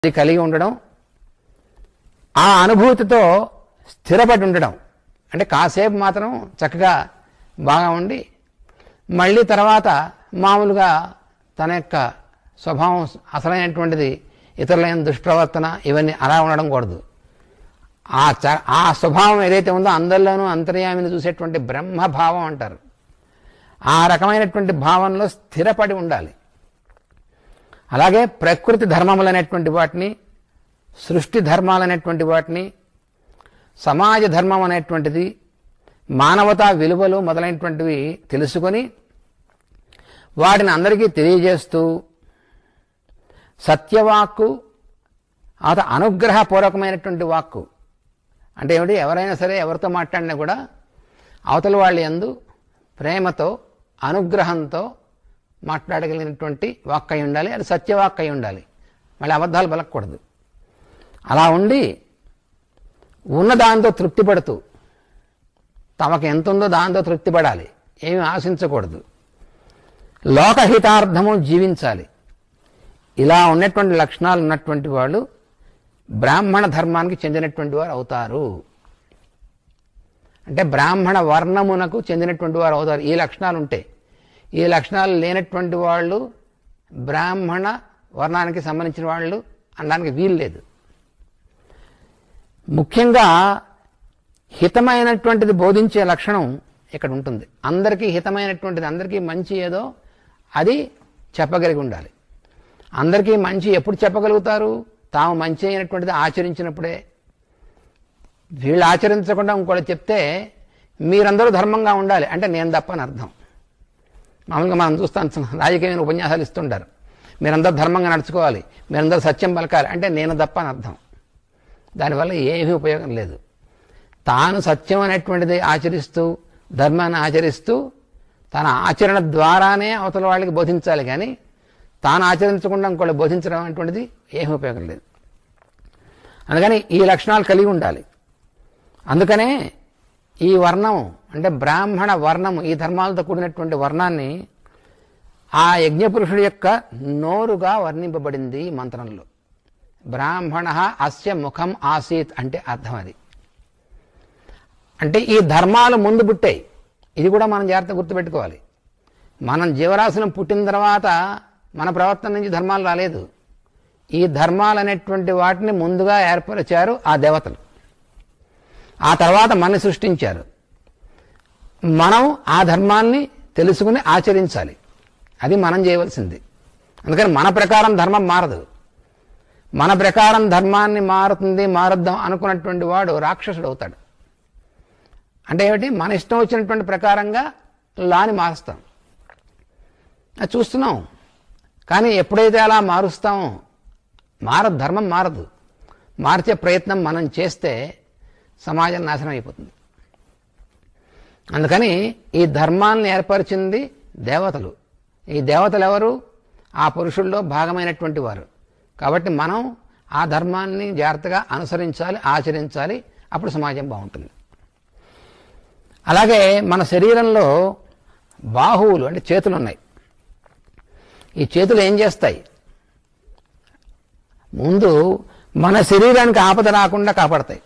ఇది కలిగి ఉండడం ఆ అనుభూతితో స్థిరపడి ఉండడం అంటే కాసేపు మాత్రం చక్కగా బాగా ఉండి మళ్ళీ తర్వాత మామూలుగా తన యొక్క స్వభావం అసలైనటువంటిది ఇతరులైన దుష్ప్రవర్తన ఇవన్నీ అలా ఉండడం కూడదు ఆ చ ఆ స్వభావం ఏదైతే ఉందో అందరిలోనూ అంతర్యామిని చూసేటువంటి బ్రహ్మభావం అంటారు ఆ రకమైనటువంటి భావంలో స్థిరపడి ఉండాలి అలాగే ప్రకృతి ధర్మములనేటువంటి వాటిని సృష్టి ధర్మాలనేటువంటి వాటిని సమాజ ధర్మం అనేటువంటిది మానవతా విలువలు మొదలైనటువంటివి తెలుసుకొని వాటిని అందరికీ తెలియజేస్తూ సత్యవాక్కు అత అనుగ్రహపూర్వకమైనటువంటి వాక్కు అంటే ఏమిటి ఎవరైనా సరే ఎవరితో మాట్లాడినా కూడా అవతల వాళ్ళ యందు ప్రేమతో అనుగ్రహంతో మాట్లాడగలిగినటువంటి వాక్ అయి ఉండాలి అది సత్యవాక్ అయి ఉండాలి మళ్ళీ అబద్ధాలు పలకూడదు అలా ఉండి ఉన్న దాంతో తృప్తి పడుతూ తమకు ఎంత ఉందో దాంతో తృప్తి పడాలి ఏమి ఆశించకూడదు లోకహితార్థము జీవించాలి ఇలా ఉన్నటువంటి లక్షణాలు ఉన్నటువంటి వాళ్ళు బ్రాహ్మణ ధర్మానికి చెందినటువంటి వారు అవుతారు అంటే బ్రాహ్మణ వర్ణమునకు చెందినటువంటి వారు అవుతారు ఈ లక్షణాలు ఉంటాయి ఈ లక్షణాలు లేనటువంటి వాళ్ళు బ్రాహ్మణ వర్ణానికి సంబంధించిన వాళ్ళు అనడానికి వీలు లేదు ముఖ్యంగా హితమైనటువంటిది బోధించే లక్షణం ఇక్కడ ఉంటుంది అందరికీ హితమైనటువంటిది అందరికీ మంచి ఏదో అది చెప్పగలిగి ఉండాలి అందరికీ మంచి ఎప్పుడు చెప్పగలుగుతారు తాము మంచి అయినటువంటిది ఆచరించినప్పుడే వీళ్ళు ఆచరించకుండా ఇంకోటి చెప్తే మీరందరూ ధర్మంగా ఉండాలి అంటే నేను తప్ప అని అర్థం మామూలుగా మనం చూస్తాం రాజకీయమైన ఉపన్యాసాలు ఇస్తుంటారు మీరందరూ ధర్మంగా నడుచుకోవాలి మీరందరూ సత్యం పలకాలి అంటే నేను తప్ప అని అర్థం దానివల్ల ఏమీ ఉపయోగం లేదు తాను సత్యం అనేటువంటిది ఆచరిస్తూ ధర్మాన్ని ఆచరిస్తూ తన ఆచరణ ద్వారానే అవతల వాళ్ళకి బోధించాలి కానీ తాను ఆచరించకుండా ఇంకోళ్ళు బోధించడం అనేటువంటిది ఏమీ ఉపయోగం లేదు అందుకని ఈ లక్షణాలు కలిగి ఉండాలి అందుకనే ఈ వర్ణం అంటే బ్రాహ్మణ వర్ణం ఈ ధర్మాలతో కూడినటువంటి వర్ణాన్ని ఆ యజ్ఞపురుషుడి యొక్క నోరుగా వర్ణింపబడింది ఈ మంత్రంలో బ్రాహ్మణ అస్య ముఖం ఆసీత్ అంటే అర్థం అది అంటే ఈ ధర్మాలు ముందు పుట్టాయి ఇది కూడా మనం జాగ్రత్త గుర్తుపెట్టుకోవాలి మనం జీవరాశులను పుట్టిన తర్వాత మన ప్రవర్తన నుంచి ధర్మాలు రాలేదు ఈ ధర్మాలు అనేటువంటి వాటిని ముందుగా ఏర్పరిచారు ఆ దేవతలు ఆ తర్వాత మన సృష్టించారు మనం ఆ ధర్మాన్ని తెలుసుకుని ఆచరించాలి అది మనం చేయవలసింది అందుకని మన ప్రకారం ధర్మం మారదు మన ప్రకారం ధర్మాన్ని మారుతుంది మారుద్దాం అనుకున్నటువంటి వాడు రాక్షసుడు అవుతాడు అంటే ఏమిటి మన ఇష్టం వచ్చినటువంటి ప్రకారంగా లాని మారుస్తాం అది చూస్తున్నాం కానీ ఎప్పుడైతే అలా మారుస్తామో మారదు ధర్మం మారదు మార్చే ప్రయత్నం మనం చేస్తే సమాజం నాశనం అయిపోతుంది అందుకని ఈ ధర్మాన్ని ఏర్పరిచింది దేవతలు ఈ దేవతలు ఎవరు ఆ పురుషుల్లో భాగమైనటువంటి వారు కాబట్టి మనం ఆ ధర్మాన్ని జాగ్రత్తగా అనుసరించాలి ఆచరించాలి అప్పుడు సమాజం బాగుంటుంది అలాగే మన శరీరంలో బాహువులు అంటే చేతులు ఉన్నాయి ఈ చేతులు ఏం చేస్తాయి ముందు మన శరీరానికి ఆపద రాకుండా కాపాడతాయి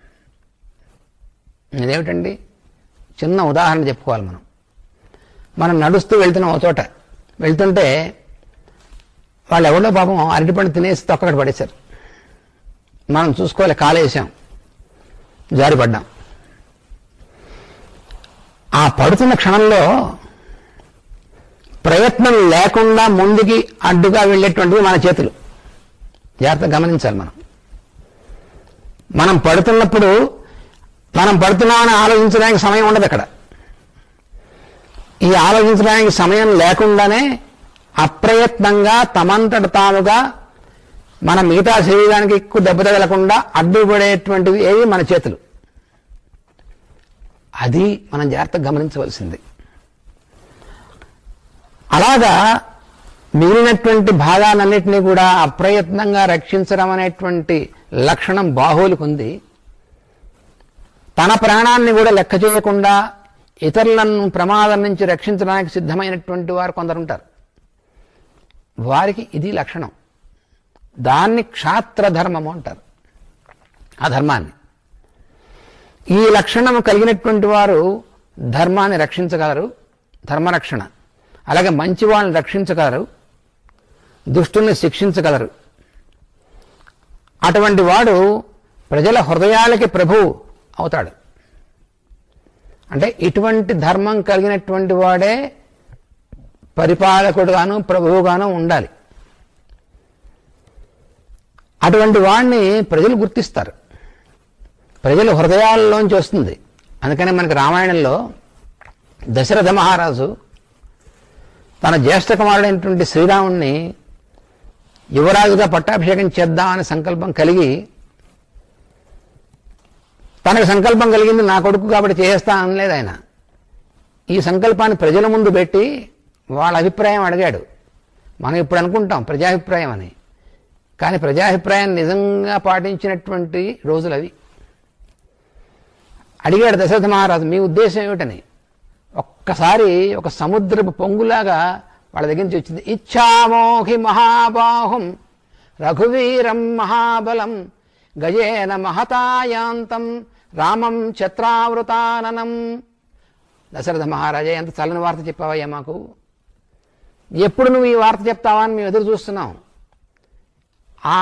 ఇదేమిటండి చిన్న ఉదాహరణ చెప్పుకోవాలి మనం మనం నడుస్తూ వెళ్తున్నాం ఒక చోట వెళ్తుంటే వాళ్ళు ఎవరో పాపం అరటిపండు తినేసి తొక్కటి పడేశారు మనం చూసుకోవాలి కాలేసాం జారిపడ్డాం ఆ పడుతున్న క్షణంలో ప్రయత్నం లేకుండా ముందుకి అడ్డుగా వెళ్ళేటువంటివి మన చేతులు జాగ్రత్తగా గమనించాలి మనం మనం పడుతున్నప్పుడు మనం పడుతున్నామని ఆలోచించడానికి సమయం ఉండదు అక్కడ ఈ ఆలోచించడానికి సమయం లేకుండానే అప్రయత్నంగా తమంతట తాముగా మన మిగతా శరీరానికి ఎక్కువ దెబ్బ తగలకుండా అడ్డుపడేటువంటివి ఏవి మన చేతులు అది మనం జాగ్రత్తగా గమనించవలసింది అలాగా మిగిలినటువంటి భాగాలన్నింటినీ కూడా అప్రయత్నంగా రక్షించడం అనేటువంటి లక్షణం బాహువులకు ఉంది తన ప్రాణాన్ని కూడా లెక్క చేయకుండా ఇతరులను ప్రమాదం నుంచి రక్షించడానికి సిద్ధమైనటువంటి వారు కొందరు ఉంటారు వారికి ఇది లక్షణం దాన్ని క్షాత్ర ధర్మము అంటారు ఆ ధర్మాన్ని ఈ లక్షణం కలిగినటువంటి వారు ధర్మాన్ని రక్షించగలరు ధర్మరక్షణ అలాగే మంచి వాళ్ళని రక్షించగలరు దుష్టుల్ని శిక్షించగలరు అటువంటి వాడు ప్రజల హృదయాలకి ప్రభు అవుతాడు అంటే ఇటువంటి ధర్మం కలిగినటువంటి వాడే పరిపాలకుడుగాను ప్రభువుగాను ఉండాలి అటువంటి వాడిని ప్రజలు గుర్తిస్తారు ప్రజల హృదయాల్లోంచి వస్తుంది అందుకనే మనకి రామాయణంలో దశరథ మహారాజు తన జ్యేష్ఠ కుమారుడైనటువంటి శ్రీరాముణ్ణి యువరాజుగా పట్టాభిషేకం చేద్దామనే సంకల్పం కలిగి తనకు సంకల్పం కలిగింది నా కొడుకు కాబట్టి చేస్తా అనలేదు ఆయన ఈ సంకల్పాన్ని ప్రజల ముందు పెట్టి వాళ్ళ అభిప్రాయం అడిగాడు మనం ఇప్పుడు అనుకుంటాం ప్రజాభిప్రాయం అని కానీ ప్రజాభిప్రాయాన్ని నిజంగా పాటించినటువంటి రోజులు అవి అడిగాడు దశరథ మహారాజు మీ ఉద్దేశం ఏమిటని ఒక్కసారి ఒక సముద్రపు పొంగులాగా వాళ్ళ దగ్గర నుంచి వచ్చింది ఇచ్చామోహి మహాబాహుం రఘువీరం మహాబలం గజేన మహతాయాంతం రామం ఛత్రావృతాననం దశరథ మహారాజా ఎంత చల్లని వార్త చెప్పావయ్యా మాకు ఎప్పుడు నువ్వు ఈ వార్త చెప్తావా అని మేము ఎదురు చూస్తున్నాం ఆ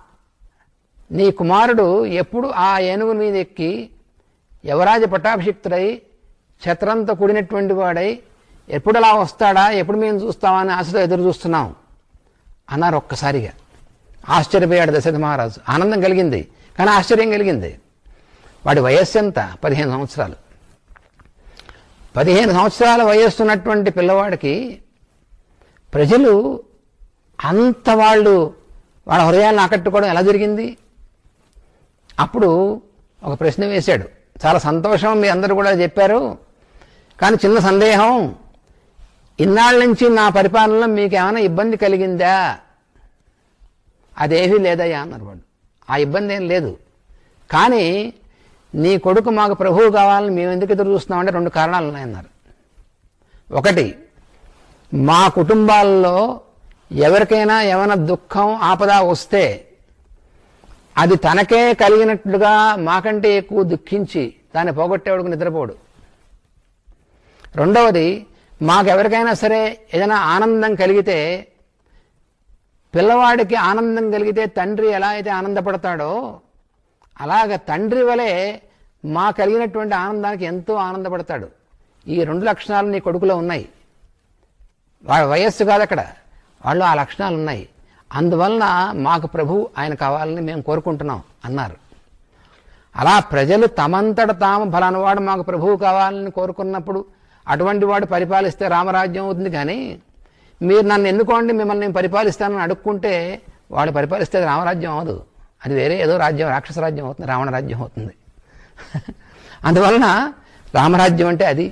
నీ కుమారుడు ఎప్పుడు ఆ ఏనుగు మీద ఎక్కి యువరాజ పట్టాభిషిక్తుడై ఛత్రంతో కూడినటువంటి వాడై ఎప్పుడు అలా వస్తాడా ఎప్పుడు మేము చూస్తామా అని ఆశతో ఎదురు చూస్తున్నాం అన్నారు ఒక్కసారిగా ఆశ్చర్యపోయాడు దశరథ మహారాజు ఆనందం కలిగింది కానీ ఆశ్చర్యం కలిగింది వాడి వయస్సు ఎంత పదిహేను సంవత్సరాలు పదిహేను సంవత్సరాల వయస్సు ఉన్నటువంటి పిల్లవాడికి ప్రజలు అంత వాళ్ళు వాళ్ళ హృదయాలను ఆకట్టుకోవడం ఎలా జరిగింది అప్పుడు ఒక ప్రశ్న వేశాడు చాలా సంతోషం మీ అందరూ కూడా చెప్పారు కానీ చిన్న సందేహం ఇన్నాళ్ళ నుంచి నా పరిపాలనలో మీకు ఏమైనా ఇబ్బంది కలిగిందా అదేమీ లేదయ్యా అన్నారు వాడు ఆ ఇబ్బంది ఏం లేదు కానీ నీ కొడుకు మాకు ప్రభువు కావాలని మేము ఎందుకు ఎదురు చూస్తున్నామంటే రెండు కారణాలు ఉన్నాయన్నారు ఒకటి మా కుటుంబాల్లో ఎవరికైనా ఏమైనా దుఃఖం ఆపద వస్తే అది తనకే కలిగినట్లుగా మాకంటే ఎక్కువ దుఃఖించి దాన్ని పోగొట్టేవాడుకు నిద్రపోడు రెండవది మాకెవరికైనా సరే ఏదైనా ఆనందం కలిగితే పిల్లవాడికి ఆనందం కలిగితే తండ్రి ఎలా అయితే ఆనందపడతాడో అలాగ తండ్రి వలె మా కలిగినటువంటి ఆనందానికి ఎంతో ఆనందపడతాడు ఈ రెండు లక్షణాలు నీ కొడుకులో ఉన్నాయి వాడి వయస్సు కాదు అక్కడ వాళ్ళు ఆ లక్షణాలు ఉన్నాయి అందువలన మాకు ప్రభు ఆయన కావాలని మేము కోరుకుంటున్నాం అన్నారు అలా ప్రజలు తమంతట తాము ఫలానవాడు మాకు ప్రభువు కావాలని కోరుకున్నప్పుడు అటువంటి వాడు పరిపాలిస్తే రామరాజ్యం అవుతుంది కానీ మీరు నన్ను ఎన్నుకోండి మిమ్మల్ని నేను పరిపాలిస్తానని అడుక్కుంటే వాడు పరిపాలిస్తే అది రామరాజ్యం అవదు అది వేరే ఏదో రాజ్యం రాక్షస రాజ్యం అవుతుంది రావణ రాజ్యం అవుతుంది అందువలన రామరాజ్యం అంటే అది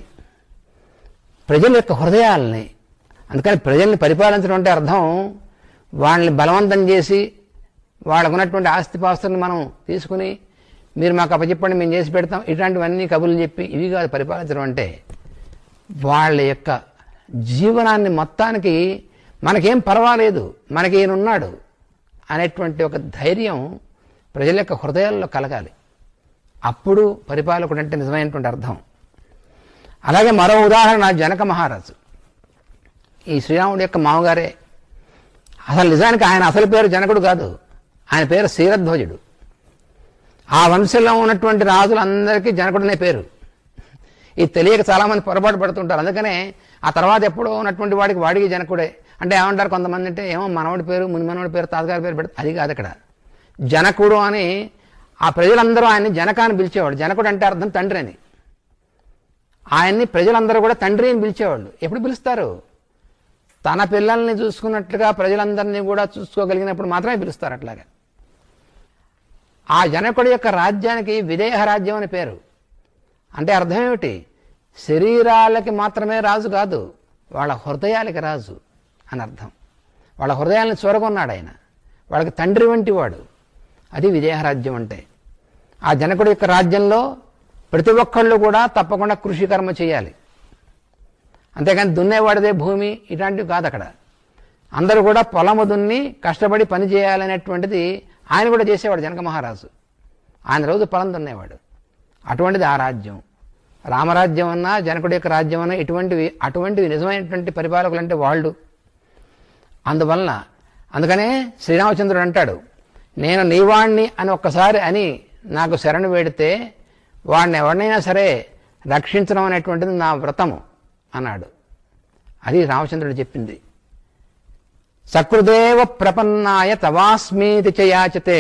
ప్రజల యొక్క హృదయాలని అందుకని ప్రజల్ని పరిపాలించడం అంటే అర్థం వాళ్ళని బలవంతం చేసి వాళ్ళకు ఉన్నటువంటి ఆస్తిపాస్తులను మనం తీసుకుని మీరు మాకు అప్పచెప్పండి మేము చేసి పెడతాం ఇట్లాంటివన్నీ కబుర్లు చెప్పి ఇవి కాదు పరిపాలించడం అంటే వాళ్ళ యొక్క జీవనాన్ని మొత్తానికి మనకేం పర్వాలేదు మనకి ఈయన ఉన్నాడు అనేటువంటి ఒక ధైర్యం ప్రజల యొక్క హృదయాల్లో కలగాలి అప్పుడు పరిపాలకుడు అంటే నిజమైనటువంటి అర్థం అలాగే మరో ఉదాహరణ జనక మహారాజు ఈ శ్రీరాముడి యొక్క మామగారే అసలు నిజానికి ఆయన అసలు పేరు జనకుడు కాదు ఆయన పేరు శీరధ్వజుడు ఆ వంశంలో ఉన్నటువంటి రాజులందరికీ జనకుడనే పేరు ఇది తెలియక చాలామంది పొరపాటు పడుతుంటారు అందుకనే ఆ తర్వాత ఎప్పుడో ఉన్నటువంటి వాడికి వాడికి జనకుడే అంటే ఏమంటారు కొంతమంది అంటే ఏమో మనవడి పేరు ముని మనవడి పేరు తాతగారి పేరు పెడతారు అది కాదు అక్కడ జనకుడు అని ఆ ప్రజలందరూ ఆయన్ని జనక అని పిలిచేవాడు జనకుడు అంటే అర్థం తండ్రి అని ఆయన్ని ప్రజలందరూ కూడా తండ్రి అని పిలిచేవాళ్ళు ఎప్పుడు పిలుస్తారు తన పిల్లల్ని చూసుకున్నట్లుగా ప్రజలందరినీ కూడా చూసుకోగలిగినప్పుడు మాత్రమే పిలుస్తారు అట్లాగా ఆ జనకుడి యొక్క రాజ్యానికి విదేహ రాజ్యం అని పేరు అంటే అర్థం ఏమిటి శరీరాలకి మాత్రమే రాజు కాదు వాళ్ళ హృదయాలకి రాజు అని అర్థం వాళ్ళ హృదయాలను చూరగొన్నాడు ఆయన వాళ్ళకి తండ్రి వంటి వాడు అది విదేహ రాజ్యం అంటే ఆ జనకుడి యొక్క రాజ్యంలో ప్రతి ఒక్కళ్ళు కూడా తప్పకుండా కృషి కర్మ చేయాలి అంతేగాని దున్నేవాడిదే భూమి ఇలాంటివి కాదు అక్కడ అందరూ కూడా పొలము దున్ని కష్టపడి పని చేయాలనేటువంటిది ఆయన కూడా చేసేవాడు జనక మహారాజు ఆయన రోజు పొలం దున్నేవాడు అటువంటిది ఆ రాజ్యం రామరాజ్యం అన్నా జనకుడి యొక్క రాజ్యం అన్నా ఇటువంటివి అటువంటివి నిజమైనటువంటి పరిపాలకులు అంటే వాళ్ళు అందువలన అందుకనే శ్రీరామచంద్రుడు అంటాడు నేను నీవాణ్ణి అని ఒక్కసారి అని నాకు శరణు వేడితే వాడిని ఎవరినైనా సరే రక్షించడం అనేటువంటిది నా వ్రతము అన్నాడు అది రామచంద్రుడు చెప్పింది సకృదేవ ప్రపన్నాయ తవాస్మీతి చయాచతే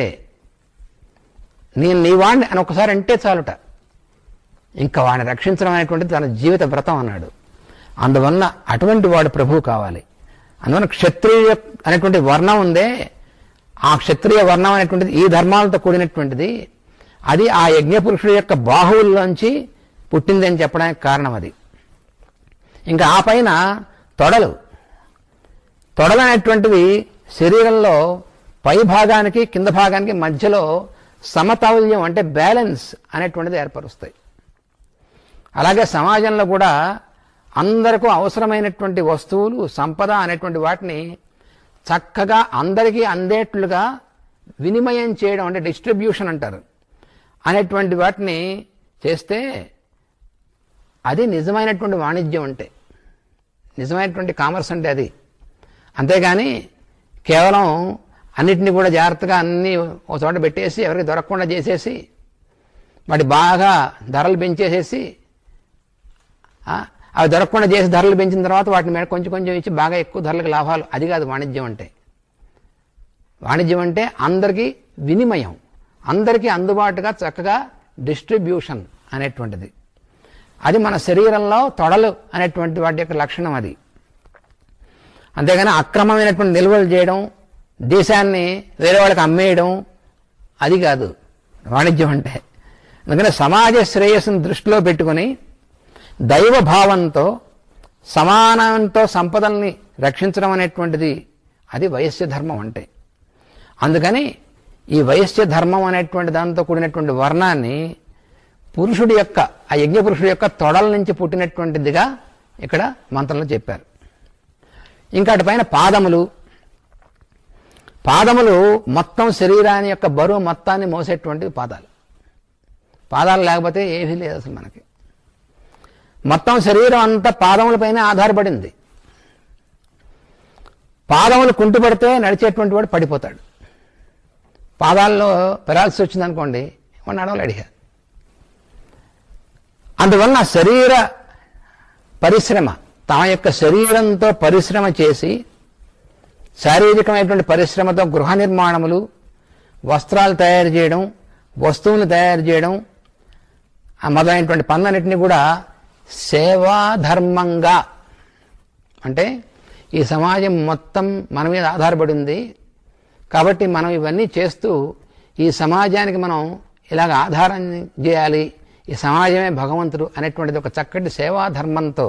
నేను నీవాణ్ణి అని ఒకసారి అంటే చాలుట ఇంకా వాడిని రక్షించడం అనేటువంటిది తన జీవిత వ్రతం అన్నాడు అందువలన అటువంటి వాడు ప్రభువు కావాలి అందువలన క్షత్రియ అనేటువంటి వర్ణం ఉందే ఆ క్షత్రియ వర్ణం అనేటువంటిది ఈ ధర్మాలతో కూడినటువంటిది అది ఆ యజ్ఞపురుషుడు యొక్క బాహువుల్లోంచి పుట్టింది అని చెప్పడానికి కారణం అది ఇంకా ఆ పైన తొడలు తొడలు అనేటువంటివి శరీరంలో పై భాగానికి కింద భాగానికి మధ్యలో సమతౌల్యం అంటే బ్యాలెన్స్ అనేటువంటిది ఏర్పరుస్తాయి అలాగే సమాజంలో కూడా అందరికీ అవసరమైనటువంటి వస్తువులు సంపద అనేటువంటి వాటిని చక్కగా అందరికీ అందేట్లుగా వినిమయం చేయడం అంటే డిస్ట్రిబ్యూషన్ అంటారు అనేటువంటి వాటిని చేస్తే అది నిజమైనటువంటి వాణిజ్యం అంటే నిజమైనటువంటి కామర్స్ అంటే అది అంతేగాని కేవలం అన్నిటినీ కూడా జాగ్రత్తగా అన్నీ ఒక చోట పెట్టేసి ఎవరికి దొరకకుండా చేసేసి వాటి బాగా ధరలు పెంచేసేసి ఆ, అవి దొరకకుండా చేసి ధరలు పెంచిన తర్వాత వాటిని మీద కొంచెం కొంచెం ఇచ్చి బాగా ఎక్కువ ధరలకు లాభాలు అది కాదు వాణిజ్యం అంటే వాణిజ్యం అంటే అందరికీ వినిమయం అందరికీ అందుబాటుగా చక్కగా డిస్ట్రిబ్యూషన్ అనేటువంటిది అది మన శరీరంలో తొడలు అనేటువంటి వాటి యొక్క లక్షణం అది అంతేగాని అక్రమమైనటువంటి నిల్వలు చేయడం దేశాన్ని వేరే వాళ్ళకి అమ్మేయడం అది కాదు వాణిజ్యం అంటే అందుకని సమాజ శ్రేయస్సును దృష్టిలో పెట్టుకొని దైవ భావంతో సమానంతో సంపదల్ని రక్షించడం అనేటువంటిది అది వైశ్య ధర్మం అంటే అందుకని ఈ వైశ్య ధర్మం అనేటువంటి దాంతో కూడినటువంటి వర్ణాన్ని పురుషుడి యొక్క ఆ యజ్ఞ పురుషుడి యొక్క తొడల నుంచి పుట్టినటువంటిదిగా ఇక్కడ మంత్రంలో చెప్పారు ఇంకా అటుపైన పాదములు పాదములు మొత్తం శరీరాన్ని యొక్క బరువు మొత్తాన్ని మోసేటువంటివి పాదాలు పాదాలు లేకపోతే ఏమీ లేదు అసలు మనకి మొత్తం శరీరం అంతా పాదములపైన ఆధారపడింది పాదములు కుంటుపడితే నడిచేటువంటి వాడు పడిపోతాడు పాదాల్లో పెరాల్సి వచ్చిందనుకోండి వాడు నడవలేడిగా అందువలన శరీర పరిశ్రమ తమ యొక్క శరీరంతో పరిశ్రమ చేసి శారీరకమైనటువంటి పరిశ్రమతో గృహ నిర్మాణములు వస్త్రాలు తయారు చేయడం వస్తువులు తయారు చేయడం ఆ మొదలైనటువంటి పనులన్నింటినీ కూడా సేవాధర్మంగా అంటే ఈ సమాజం మొత్తం మన మీద ఆధారపడి ఉంది కాబట్టి మనం ఇవన్నీ చేస్తూ ఈ సమాజానికి మనం ఇలాగ ఆధారం చేయాలి ఈ సమాజమే భగవంతుడు అనేటువంటిది ఒక చక్కటి సేవాధర్మంతో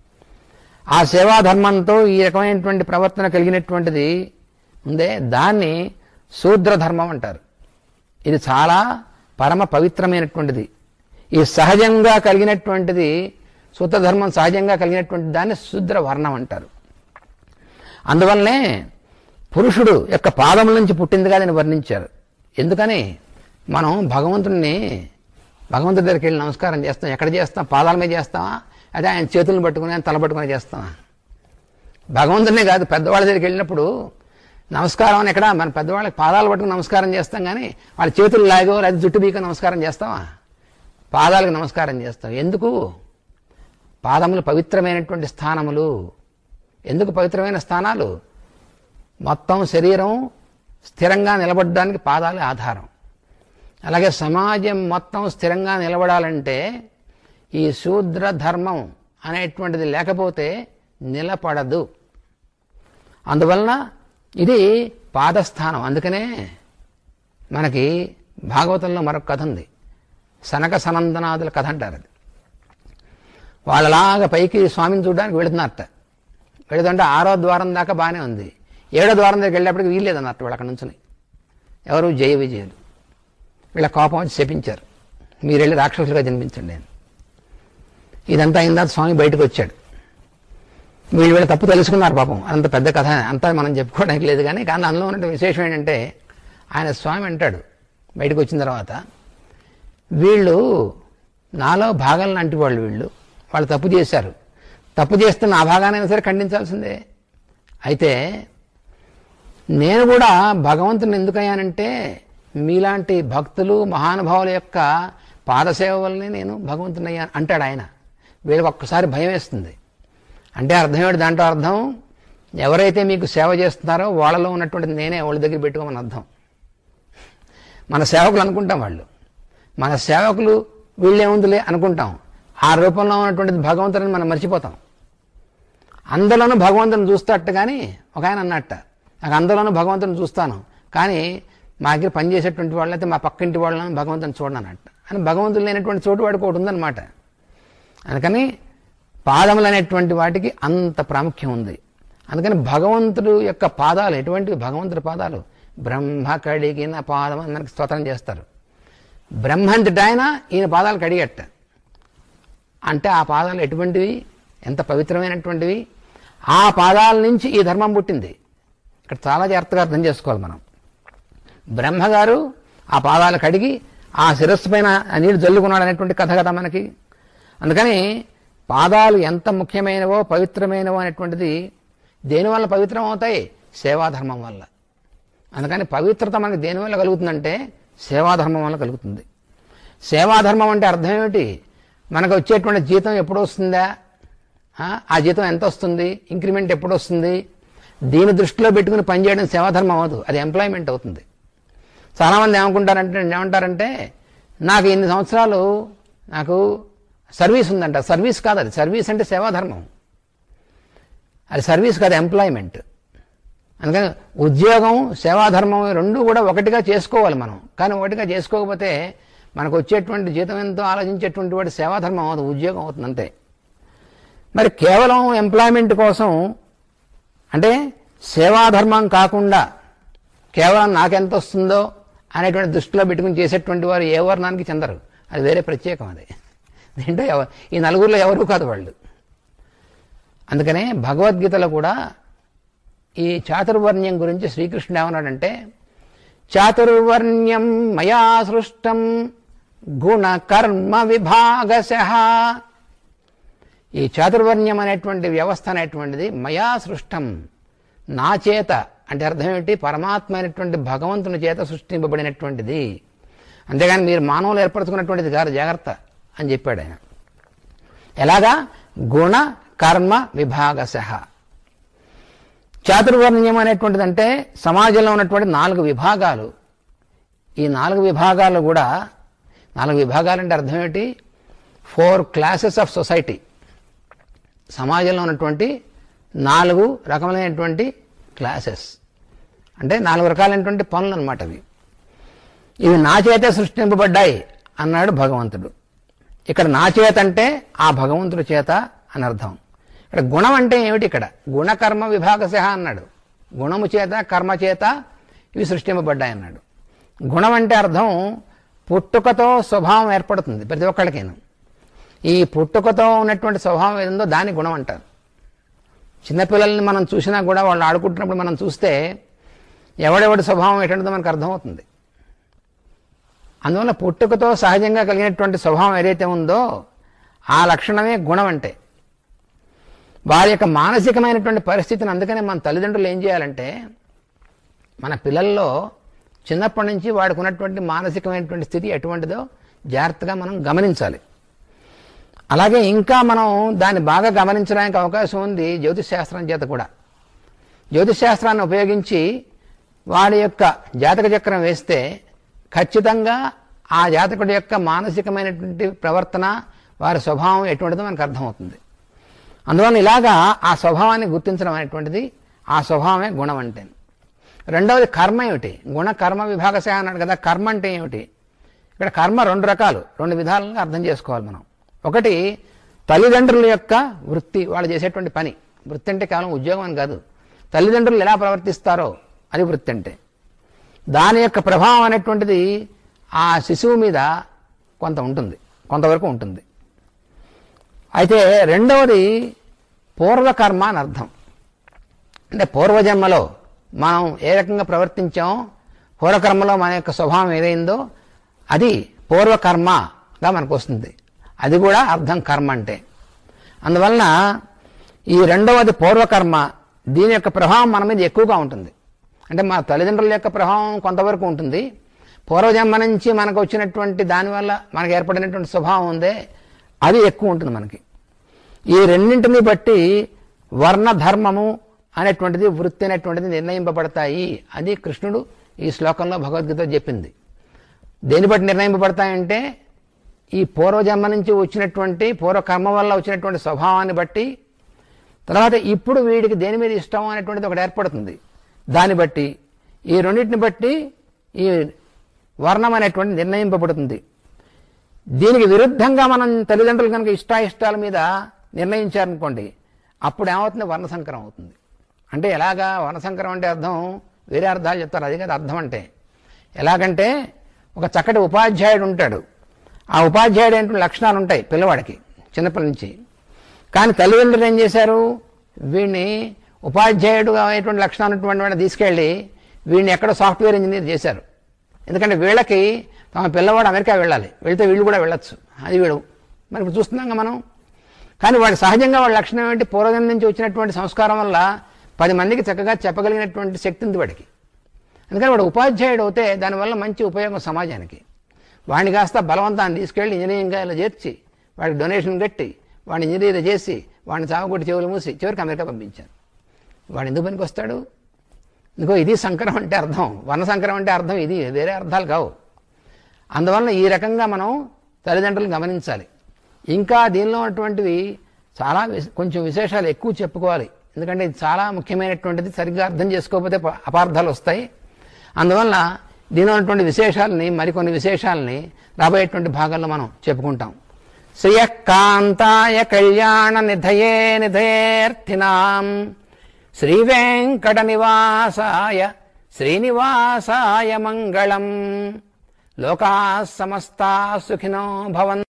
ఆ సేవాధర్మంతో ఈ రకమైనటువంటి ప్రవర్తన కలిగినటువంటిది ఉందే దాన్ని శూద్ర ధర్మం అంటారు ఇది చాలా పరమ పవిత్రమైనటువంటిది ఈ సహజంగా కలిగినటువంటిది సూత్రధర్మం సహజంగా కలిగినటువంటి దాన్ని శూద్ర వర్ణం అంటారు అందువల్లనే పురుషుడు యొక్క పాదముల నుంచి పుట్టిందిగా దాన్ని వర్ణించారు ఎందుకని మనం భగవంతుడిని భగవంతుడి దగ్గరికి వెళ్ళి నమస్కారం చేస్తాం ఎక్కడ చేస్తాం పాదాల మీద చేస్తామా అదే ఆయన చేతులను పట్టుకుని ఆయన తల పట్టుకుని చేస్తామా భగవంతుడినే కాదు పెద్దవాళ్ళ దగ్గరికి వెళ్ళినప్పుడు నమస్కారం అని ఎక్కడ మన పెద్దవాళ్ళకి పాదాలు పట్టుకుని నమస్కారం చేస్తాం కానీ వాళ్ళ చేతులు లాగో లేదా జుట్టు బీక నమస్కారం చేస్తామా పాదాలకు నమస్కారం చేస్తాం ఎందుకు పాదములు పవిత్రమైనటువంటి స్థానములు ఎందుకు పవిత్రమైన స్థానాలు మొత్తం శరీరం స్థిరంగా నిలబడడానికి పాదాలే ఆధారం అలాగే సమాజం మొత్తం స్థిరంగా నిలబడాలంటే ఈ శూద్ర ధర్మం అనేటువంటిది లేకపోతే నిలబడదు అందువలన ఇది పాదస్థానం అందుకనే మనకి భాగవతంలో మరొక కథ ఉంది సనక సనందనాదుల కథ అంటారు అది వాళ్ళలాగా పైకి స్వామిని చూడడానికి వెళుతున్నారట వెళుతుంటే ఆరో ద్వారం దాకా బాగానే ఉంది ఏడో ద్వారం దగ్గరికి వెళ్ళేప్పటికి వీల్లేదన్నట్టు వాళ్ళు అక్కడ నుంచుని ఎవరు జయ విజయులు వీళ్ళ కోపం వచ్చి శపించారు మీరు వెళ్ళి రాక్షసులుగా జన్మించండి అని ఇదంతా అయిన తర్వాత స్వామి బయటకు వచ్చాడు వీళ్ళు వీళ్ళ తప్పు తెలుసుకున్నారు పాపం అంత పెద్ద కథ అంతా మనం చెప్పుకోవడానికి లేదు కానీ కానీ అందులో ఉన్న విశేషం ఏంటంటే ఆయన స్వామి అంటాడు బయటకు వచ్చిన తర్వాత వీళ్ళు నాలో భాగాలను అంటివాళ్ళు వీళ్ళు వాళ్ళు తప్పు చేశారు తప్పు చేస్తే నా భాగానైనా సరే ఖండించాల్సిందే అయితే నేను కూడా భగవంతుని ఎందుకయ్యానంటే మీలాంటి భక్తులు మహానుభావుల యొక్క పాదసేవ వల్లనే నేను భగవంతుని అయ్యాను అంటాడు ఆయన వీళ్ళకి ఒక్కసారి భయం వేస్తుంది అంటే అర్థం ఏంటి దాంట్లో అర్థం ఎవరైతే మీకు సేవ చేస్తున్నారో వాళ్ళలో ఉన్నటువంటి నేనే వాళ్ళ దగ్గర పెట్టుకోమని అర్థం మన సేవకులు అనుకుంటాం వాళ్ళు మన సేవకులు వీళ్ళే ఉందిలే అనుకుంటాం ఆ రూపంలో ఉన్నటువంటిది భగవంతుడిని మనం మర్చిపోతాం అందరిలోనూ భగవంతుని చూస్తాట కానీ ఒక ఆయన అన్నట్ట నాకు అందరిలోనూ భగవంతుని చూస్తాను కానీ మా దగ్గర పనిచేసేటువంటి వాళ్ళైతే మా పక్కింటి వాళ్ళని భగవంతుని చూడనన్నట్ట అని భగవంతుడు లేనటువంటి చోటు వాడికి ఒకటి ఉందన్నమాట అందుకని పాదములు అనేటువంటి వాటికి అంత ప్రాముఖ్యం ఉంది అందుకని భగవంతుడు యొక్క పాదాలు ఎటువంటివి భగవంతుడి పాదాలు బ్రహ్మ కడిగిన పాదం అని మనకి స్తోత్రం చేస్తారు బ్రహ్మంతటి ఆయన ఈయన పాదాలు కడిగట్ట అంటే ఆ పాదాలు ఎటువంటివి ఎంత పవిత్రమైనటువంటివి ఆ పాదాల నుంచి ఈ ధర్మం పుట్టింది ఇక్కడ చాలా జాగ్రత్తగా అర్థం చేసుకోవాలి మనం బ్రహ్మగారు ఆ పాదాలు కడిగి ఆ శిరస్సు పైన ఆ నీళ్లు జల్లుకున్నాడు అనేటువంటి కథ కదా మనకి అందుకని పాదాలు ఎంత ముఖ్యమైనవో పవిత్రమైనవో అనేటువంటిది దేనివల్ల పవిత్రం అవుతాయి సేవాధర్మం వల్ల అందుకని పవిత్రత మనకి దేనివల్ల కలుగుతుందంటే సేవాధర్మం వల్ల కలుగుతుంది సేవాధర్మం అంటే అర్థం ఏమిటి మనకు వచ్చేటువంటి జీతం ఎప్పుడు వస్తుందా ఆ, ఆ జీతం ఎంత వస్తుంది ఇంక్రిమెంట్ ఎప్పుడు వస్తుంది దీని దృష్టిలో పెట్టుకుని పనిచేయడం సేవాధర్మం అవ్వదు అది ఎంప్లాయ్మెంట్ అవుతుంది చాలామంది ఏమనుకుంటారంటే ఏమంటారంటే నాకు ఇన్ని సంవత్సరాలు నాకు సర్వీస్ ఉందంట సర్వీస్ కాదు అది సర్వీస్ అంటే సేవాధర్మం అది సర్వీస్ కాదు ఎంప్లాయ్మెంట్ అందుకని ఉద్యోగం సేవాధర్మం రెండు కూడా ఒకటిగా చేసుకోవాలి మనం కానీ ఒకటిగా చేసుకోకపోతే మనకు వచ్చేటువంటి జీతం ఎంతో ఆలోచించేటువంటి వాటి సేవాధర్మం అవుతుంది ఉద్యోగం అవుతుంది అంతే మరి కేవలం ఎంప్లాయ్మెంట్ కోసం అంటే సేవాధర్మం కాకుండా కేవలం నాకెంత వస్తుందో అనేటువంటి దృష్టిలో పెట్టుకుని చేసేటువంటి వారు ఏ వర్ణానికి చెందరు అది వేరే ప్రత్యేకం అది ఏంటో ఎవ- ఈ నలుగురిలో ఎవరు కాదు వాళ్ళు అందుకనే భగవద్గీతలో కూడా ఈ చాతుర్వర్ణ్యం గురించి శ్రీకృష్ణుడు ఏమన్నాడంటే చాతుర్వర్ణ్యం మయా సృష్టం గుణ కర్మ విభాగశ ఈ చాతుర్వర్ణ్యం అనేటువంటి వ్యవస్థ అనేటువంటిది మయా సృష్టం నా చేత అంటే అర్థం ఏమిటి పరమాత్మ అయినటువంటి భగవంతుని చేత సృష్టింపబడినటువంటిది అంతేగాని మీరు మానవులు ఏర్పరచుకున్నటువంటిది కాదు జాగ్రత్త అని చెప్పాడు ఆయన ఎలాగా గుణ కర్మ విభాగశ చాతుర్వర్ణ్యం అనేటువంటిది అంటే సమాజంలో ఉన్నటువంటి నాలుగు విభాగాలు ఈ నాలుగు విభాగాలు కూడా నాలుగు విభాగాలు అంటే అర్థం ఏంటి ఫోర్ క్లాసెస్ ఆఫ్ సొసైటీ సమాజంలో ఉన్నటువంటి నాలుగు రకములైనటువంటి క్లాసెస్ అంటే నాలుగు రకాలైనటువంటి పనులు అనమాట అవి ఇవి నా చేతే సృష్టింపబడ్డాయి అన్నాడు భగవంతుడు ఇక్కడ నా చేత అంటే ఆ భగవంతుడి చేత అని అర్థం ఇక్కడ గుణం అంటే ఏమిటి ఇక్కడ గుణకర్మ విభాగశ అన్నాడు గుణము చేత కర్మ చేత ఇవి సృష్టింపబడ్డాయి అన్నాడు గుణం అంటే అర్థం పుట్టుకతో స్వభావం ఏర్పడుతుంది ప్రతి ఒక్కళ్ళకేను ఈ పుట్టుకతో ఉన్నటువంటి స్వభావం ఏదో దాన్ని గుణం అంటారు చిన్నపిల్లల్ని మనం చూసినా కూడా వాళ్ళు ఆడుకుంటున్నప్పుడు మనం చూస్తే ఎవడెవడి స్వభావం ఎటువంటిదో మనకు అర్థమవుతుంది అందువల్ల పుట్టుకతో సహజంగా కలిగినటువంటి స్వభావం ఏదైతే ఉందో ఆ లక్షణమే గుణం అంటే వారి యొక్క మానసికమైనటువంటి పరిస్థితిని అందుకనే మన తల్లిదండ్రులు ఏం చేయాలంటే మన పిల్లల్లో చిన్నప్పటి నుంచి వాడికి ఉన్నటువంటి మానసికమైనటువంటి స్థితి ఎటువంటిదో జాగ్రత్తగా మనం గమనించాలి అలాగే ఇంకా మనం దాన్ని బాగా గమనించడానికి అవకాశం ఉంది జ్యోతిష్ శాస్త్రం చేత కూడా జ్యోతిష్ శాస్త్రాన్ని ఉపయోగించి వాడి యొక్క జాతక చక్రం వేస్తే ఖచ్చితంగా ఆ జాతకుడి యొక్క మానసికమైనటువంటి ప్రవర్తన వారి స్వభావం ఎటువంటిదో మనకు అర్థమవుతుంది అందువల్ల ఇలాగా ఆ స్వభావాన్ని గుర్తించడం అనేటువంటిది ఆ స్వభావమే గుణం అంటే రెండవది కర్మ ఏమిటి గుణ కర్మ విభాగశ అన్నాడు కదా కర్మ అంటే ఏమిటి ఇక్కడ కర్మ రెండు రకాలు రెండు విధాలుగా అర్థం చేసుకోవాలి మనం ఒకటి తల్లిదండ్రుల యొక్క వృత్తి వాళ్ళు చేసేటువంటి పని వృత్తి అంటే కేవలం ఉద్యోగం అని కాదు తల్లిదండ్రులు ఎలా ప్రవర్తిస్తారో అది వృత్తి అంటే దాని యొక్క ప్రభావం అనేటువంటిది ఆ శిశువు మీద కొంత ఉంటుంది కొంతవరకు ఉంటుంది అయితే రెండవది పూర్వకర్మ అని అర్థం అంటే పూర్వజన్మలో మనం ఏ రకంగా ప్రవర్తించామో పూర్వకర్మలో మన యొక్క స్వభావం ఏదైందో అది పూర్వకర్మగా మనకు వస్తుంది అది కూడా అర్థం కర్మ అంటే అందువలన ఈ రెండవది పూర్వకర్మ దీని యొక్క ప్రభావం మన మీద ఎక్కువగా ఉంటుంది అంటే మా తల్లిదండ్రుల యొక్క ప్రభావం కొంతవరకు ఉంటుంది పూర్వజన్మ నుంచి మనకు వచ్చినటువంటి దానివల్ల మనకు ఏర్పడినటువంటి స్వభావం ఉందే అది ఎక్కువ ఉంటుంది మనకి ఈ రెండింటిని బట్టి వర్ణ ధర్మము అనేటువంటిది వృత్తి అనేటువంటిది నిర్ణయింపబడతాయి అది కృష్ణుడు ఈ శ్లోకంలో భగవద్గీత చెప్పింది దేని బట్టి నిర్ణయింపబడతాయంటే ఈ పూర్వజన్మ నుంచి వచ్చినటువంటి పూర్వకర్మ వల్ల వచ్చినటువంటి స్వభావాన్ని బట్టి తర్వాత ఇప్పుడు వీడికి దేని మీద ఇష్టం అనేటువంటిది ఒకటి ఏర్పడుతుంది దాన్ని బట్టి ఈ రెండింటిని బట్టి ఈ వర్ణం అనేటువంటి నిర్ణయింపబడుతుంది దీనికి విరుద్ధంగా మనం తల్లిదండ్రులు కనుక ఇష్టాయిష్టాల మీద నిర్ణయించారనుకోండి అప్పుడు ఏమవుతుంది వర్ణసంకరం అవుతుంది అంటే ఎలాగా వర్ణసంకరం అంటే అర్థం వేరే అర్థాలు చెప్తారు అది కాదు అర్థం అంటే ఎలాగంటే ఒక చక్కటి ఉపాధ్యాయుడు ఉంటాడు ఆ ఉపాధ్యాయుడు ఏంటంటే లక్షణాలు ఉంటాయి పిల్లవాడికి చిన్నప్పటి నుంచి కానీ తల్లిదండ్రులు ఏం చేశారు వీడిని ఉపాధ్యాయుడు అనేటువంటి లక్షణాలు ఉన్నటువంటి వాడిని తీసుకెళ్ళి వీడిని ఎక్కడో సాఫ్ట్వేర్ ఇంజనీర్ చేశారు ఎందుకంటే వీళ్ళకి తమ పిల్లవాడు అమెరికా వెళ్ళాలి వెళ్తే వీళ్ళు కూడా వెళ్ళొచ్చు అది వీడు మరి ఇప్పుడు చూస్తున్నాం మనం కానీ వాడి సహజంగా వాడి లక్షణం ఏంటి పూర్వజన్మ నుంచి వచ్చినటువంటి సంస్కారం వల్ల పది మందికి చక్కగా చెప్పగలిగినటువంటి శక్తి ఉంది వాడికి అందుకని వాడు ఉపాధ్యాయుడు అవుతే దానివల్ల మంచి ఉపయోగం సమాజానికి వాడిని కాస్త బలవంతాన్ని తీసుకెళ్ళి ఇంజనీరింగ్ ఇలా చేర్చి వాడికి డొనేషన్ కట్టి వాడిని ఇంజనీర్ చేసి వాడిని చావగొట్టి చెవులు మూసి చివరికి అమెరికా పంపించారు వాడు ఎందుకు పనికి వస్తాడు ఇంకో ఇది సంకరం అంటే అర్థం వర్ణ సంకరం అంటే అర్థం ఇది వేరే అర్థాలు కావు అందువలన ఈ రకంగా మనం తల్లిదండ్రులు గమనించాలి ఇంకా దీనిలో ఉన్నటువంటివి చాలా విశ- కొంచెం విశేషాలు ఎక్కువ చెప్పుకోవాలి ఎందుకంటే ఇది చాలా ముఖ్యమైనటువంటిది సరిగ్గా అర్థం చేసుకోకపోతే ప- అపార్థాలు వస్తాయి అందువలన దీనిలో ఉన్నటువంటి విశేషాలని మరికొన్ని విశేషాలని రాబోయేటువంటి భాగాల్లో మనం చెప్పుకుంటాం శ్రియకాంతాయ కళ్యాణ నిధయే నిధయేర్థినాం శ్రీ వెంకట నివాసాయ శ్రీనివాసాయ మంగళం లోకా సమస్తా సుఖినో భవన్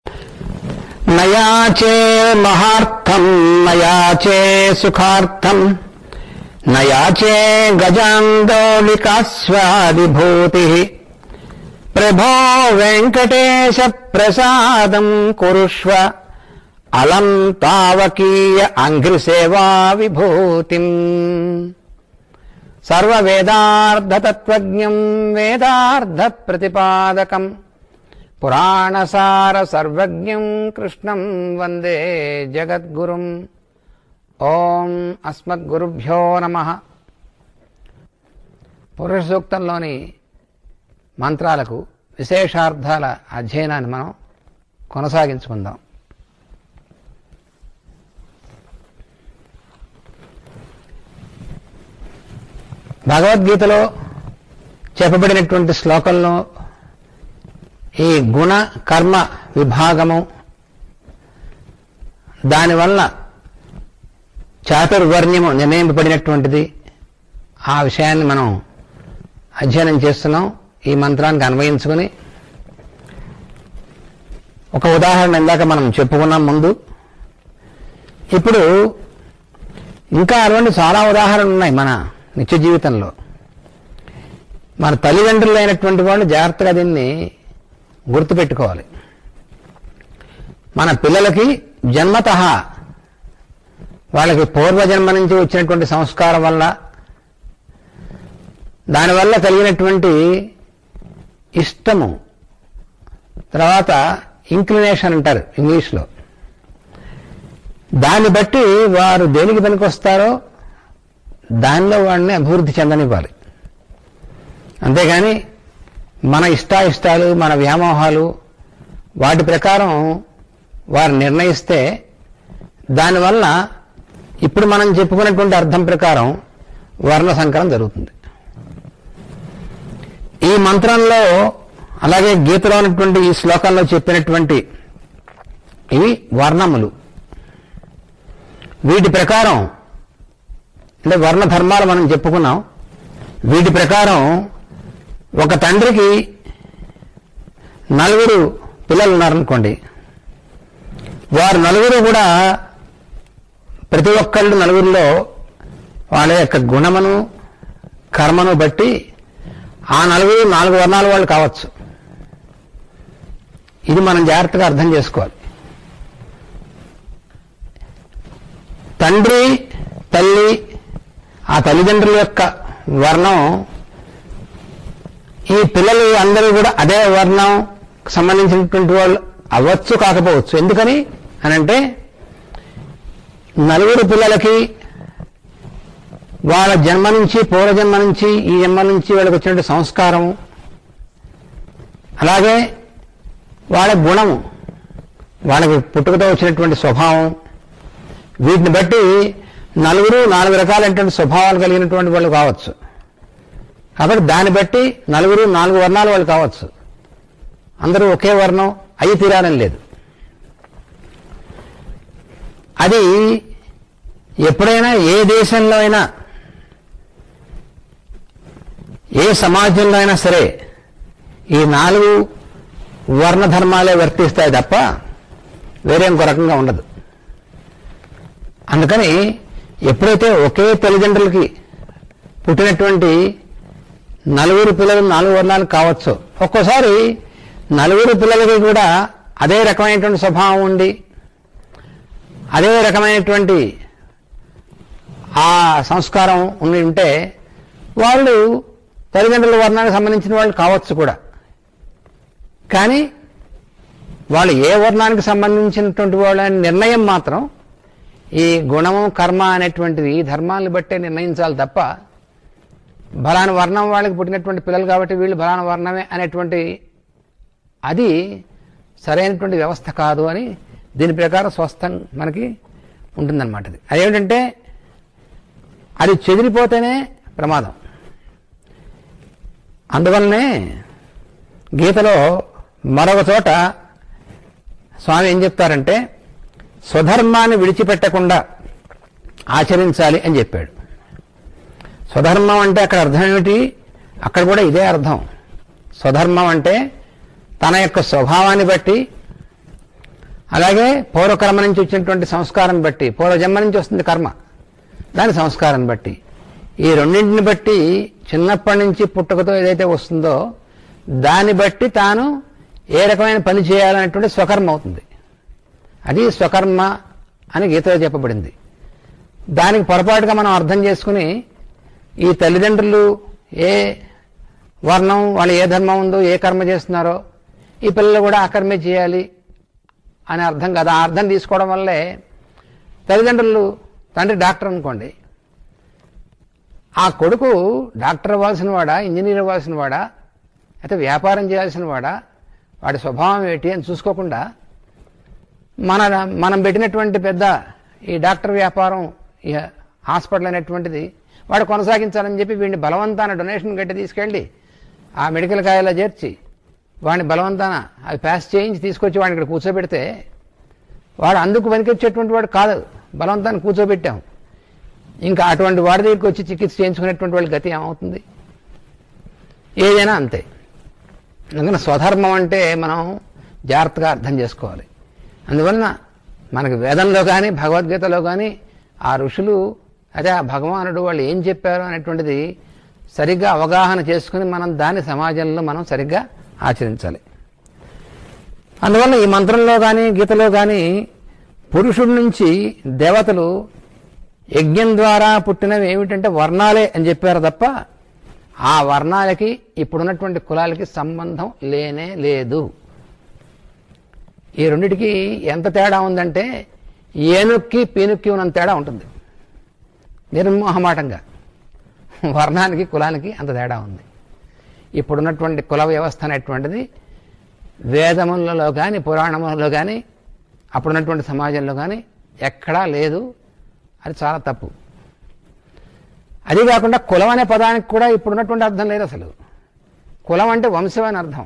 నయాచే మహార్థం నయాచే సుఖార్థం నయాచే గజాందోళికాస్వాదిభూతి ప్రభో వెంకటేశ ప్రసాదం కురుష్వ అలం తావకీయ అంఘ్రిసేవా విభూతిం సర్వవేదార్థతత్వజ్ఞం వేదార్థ ప్రతిపాదకం పురాణసార సర్వజ్ఞం కృష్ణం వందే జగద్గురుం ఓం అస్మద్గురుభ్యో నమ పురుష సూక్తంలోని మంత్రాలకు విశేషార్థాల అధ్యయనాన్ని మనం కొనసాగించుకుందాం భగవద్గీతలో చెప్పబడినటువంటి శ్లోకంలో ఈ గుణ కర్మ విభాగము దానివల్ల చాతుర్వర్ణ్యము నిర్ణయింపబడినటువంటిది ఆ విషయాన్ని మనం అధ్యయనం చేస్తున్నాం ఈ మంత్రానికి అన్వయించుకుని ఒక ఉదాహరణ ఇందాక మనం చెప్పుకున్నాం ముందు ఇప్పుడు ఇంకా అటువంటి చాలా ఉదాహరణలు ఉన్నాయి మన నిత్య జీవితంలో మన తల్లిదండ్రులు అయినటువంటి వాళ్ళు జాగ్రత్తగా దీన్ని గుర్తుపెట్టుకోవాలి మన పిల్లలకి జన్మత వాళ్ళకి పూర్వజన్మ నుంచి వచ్చినటువంటి సంస్కారం వల్ల దానివల్ల కలిగినటువంటి ఇష్టము తర్వాత ఇంక్లినేషన్ అంటారు ఇంగ్లీష్లో దాన్ని బట్టి వారు దేనికి పనికొస్తారో దానిలో వాడిని అభివృద్ధి చెందనివ్వాలి అంతేగాని మన ఇష్టాయిష్టాలు మన వ్యామోహాలు వాటి ప్రకారం వారు నిర్ణయిస్తే దానివల్ల ఇప్పుడు మనం చెప్పుకున్నటువంటి అర్థం ప్రకారం వర్ణ సంకరం జరుగుతుంది ఈ మంత్రంలో అలాగే గీతలో ఉన్నటువంటి ఈ శ్లోకంలో చెప్పినటువంటి ఇవి వర్ణములు వీటి ప్రకారం అంటే వర్ణ ధర్మాలు మనం చెప్పుకున్నాం వీటి ప్రకారం ఒక తండ్రికి నలుగురు పిల్లలు ఉన్నారనుకోండి వారు నలుగురు కూడా ప్రతి ఒక్కళ్ళు నలుగురిలో వాళ్ళ యొక్క గుణమును కర్మను బట్టి ఆ నలుగురు నాలుగు వర్ణాల వాళ్ళు కావచ్చు ఇది మనం జాగ్రత్తగా అర్థం చేసుకోవాలి తండ్రి తల్లి ఆ తల్లిదండ్రుల యొక్క వర్ణం ఈ పిల్లలు అందరూ కూడా అదే వర్ణం సంబంధించినటువంటి వాళ్ళు అవ్వచ్చు కాకపోవచ్చు ఎందుకని అనంటే నలుగురు పిల్లలకి వాళ్ళ జన్మ నుంచి పూర్వజన్మ నుంచి ఈ జన్మ నుంచి వాళ్ళకి వచ్చినటువంటి సంస్కారం అలాగే వాళ్ళ గుణము వాళ్ళకి పుట్టుకతో వచ్చినటువంటి స్వభావం వీటిని బట్టి నలుగురు నాలుగు రకాలైనటువంటి స్వభావాలు కలిగినటువంటి వాళ్ళు కావచ్చు కాబట్టి దాన్ని బట్టి నలుగురు నాలుగు వర్ణాల వాళ్ళు కావచ్చు అందరూ ఒకే వర్ణం అయ్యి తీరాలని లేదు అది ఎప్పుడైనా ఏ దేశంలో అయినా ఏ సమాజంలో అయినా సరే ఈ నాలుగు వర్ణ ధర్మాలే వర్తిస్తాయి తప్ప వేరే ఇంకో రకంగా ఉండదు అందుకని ఎప్పుడైతే ఒకే తల్లిదండ్రులకి పుట్టినటువంటి నలుగురు పిల్లలు నాలుగు వర్ణాలు కావచ్చు ఒక్కోసారి నలుగురు పిల్లలకి కూడా అదే రకమైనటువంటి స్వభావం ఉండి అదే రకమైనటువంటి ఆ సంస్కారం ఉండి ఉంటే వాళ్ళు తల్లిదండ్రుల వర్ణానికి సంబంధించిన వాళ్ళు కావచ్చు కూడా కానీ వాళ్ళు ఏ వర్ణానికి సంబంధించినటువంటి వాళ్ళ నిర్ణయం మాత్రం ఈ గుణము కర్మ అనేటువంటిది ధర్మాలను బట్టే నిర్ణయించాలి తప్ప బలాన వర్ణం వాళ్ళకి పుట్టినటువంటి పిల్లలు కాబట్టి వీళ్ళు బలాన వర్ణమే అనేటువంటి అది సరైనటువంటి వ్యవస్థ కాదు అని దీని ప్రకారం స్వస్థం మనకి ఉంటుందన్నమాట అది అదేమిటంటే అది చెదిరిపోతేనే ప్రమాదం అందువల్లనే గీతలో మరొక చోట స్వామి ఏం చెప్తారంటే స్వధర్మాన్ని విడిచిపెట్టకుండా ఆచరించాలి అని చెప్పాడు స్వధర్మం అంటే అక్కడ అర్థం ఏమిటి అక్కడ కూడా ఇదే అర్థం స్వధర్మం అంటే తన యొక్క స్వభావాన్ని బట్టి అలాగే పూర్వకర్మ నుంచి వచ్చినటువంటి సంస్కారం బట్టి పూర్వజన్మ నుంచి వస్తుంది కర్మ దాని సంస్కారం బట్టి ఈ రెండింటిని బట్టి చిన్నప్పటి నుంచి పుట్టుకతో ఏదైతే వస్తుందో దాన్ని బట్టి తాను ఏ రకమైన పని చేయాలనేటువంటి స్వకర్మ అవుతుంది అది స్వకర్మ అని గీతలో చెప్పబడింది దానికి పొరపాటుగా మనం అర్థం చేసుకుని ఈ తల్లిదండ్రులు ఏ వర్ణం వాళ్ళు ఏ ధర్మం ఉందో ఏ కర్మ చేస్తున్నారో ఈ పిల్లలు కూడా ఆ కర్మే చేయాలి అనే అర్థం కదా ఆ అర్థం తీసుకోవడం వల్లే తల్లిదండ్రులు తండ్రి డాక్టర్ అనుకోండి ఆ కొడుకు డాక్టర్ అవ్వాల్సిన వాడా ఇంజనీర్ అవ్వాల్సిన వాడా అయితే వ్యాపారం చేయాల్సిన వాడా వాడి స్వభావం ఏంటి అని చూసుకోకుండా మన మనం పెట్టినటువంటి పెద్ద ఈ డాక్టర్ వ్యాపారం ఈ హాస్పిటల్ అనేటువంటిది వాడు కొనసాగించాలని చెప్పి వీడిని బలవంతాన డొనేషన్ గట్టి తీసుకెళ్ళి ఆ మెడికల్ కాయలో చేర్చి వాడిని బలవంతాన అవి పాస్ చేయించి తీసుకొచ్చి వాడిని ఇక్కడ కూర్చోబెడితే వాడు అందుకు పనికొచ్చేటువంటి వాడు కాదు బలవంతాన్ని కూర్చోబెట్టాం ఇంకా అటువంటి వాడి దగ్గరికి వచ్చి చికిత్స చేయించుకునేటువంటి వాళ్ళ గతి ఏమవుతుంది ఏదైనా అంతే అందుకని స్వధర్మం అంటే మనం జాగ్రత్తగా అర్థం చేసుకోవాలి అందువలన మనకి వేదంలో కానీ భగవద్గీతలో కానీ ఆ ఋషులు అదే ఆ భగవానుడు వాళ్ళు ఏం చెప్పారు అనేటువంటిది సరిగ్గా అవగాహన చేసుకుని మనం దాని సమాజంలో మనం సరిగ్గా ఆచరించాలి అందువల్ల ఈ మంత్రంలో కానీ గీతలో కానీ పురుషుడి నుంచి దేవతలు యజ్ఞం ద్వారా పుట్టినవి ఏమిటంటే వర్ణాలే అని చెప్పారు తప్ప ఆ వర్ణాలకి ఇప్పుడున్నటువంటి కులాలకి సంబంధం లేనే లేదు ఈ రెండిటికి ఎంత తేడా ఉందంటే ఏనుక్కి పీనుక్కి ఉన్నంత తేడా ఉంటుంది నిర్మోహమాటంగా వర్ణానికి కులానికి అంత తేడా ఉంది ఇప్పుడున్నటువంటి కుల వ్యవస్థ అనేటువంటిది వేదములలో కానీ పురాణములలో కానీ అప్పుడున్నటువంటి సమాజంలో కానీ ఎక్కడా లేదు అది చాలా తప్పు అది కాకుండా కులం అనే పదానికి కూడా ఇప్పుడున్నటువంటి అర్థం లేదు అసలు కులం అంటే వంశం అని అర్థం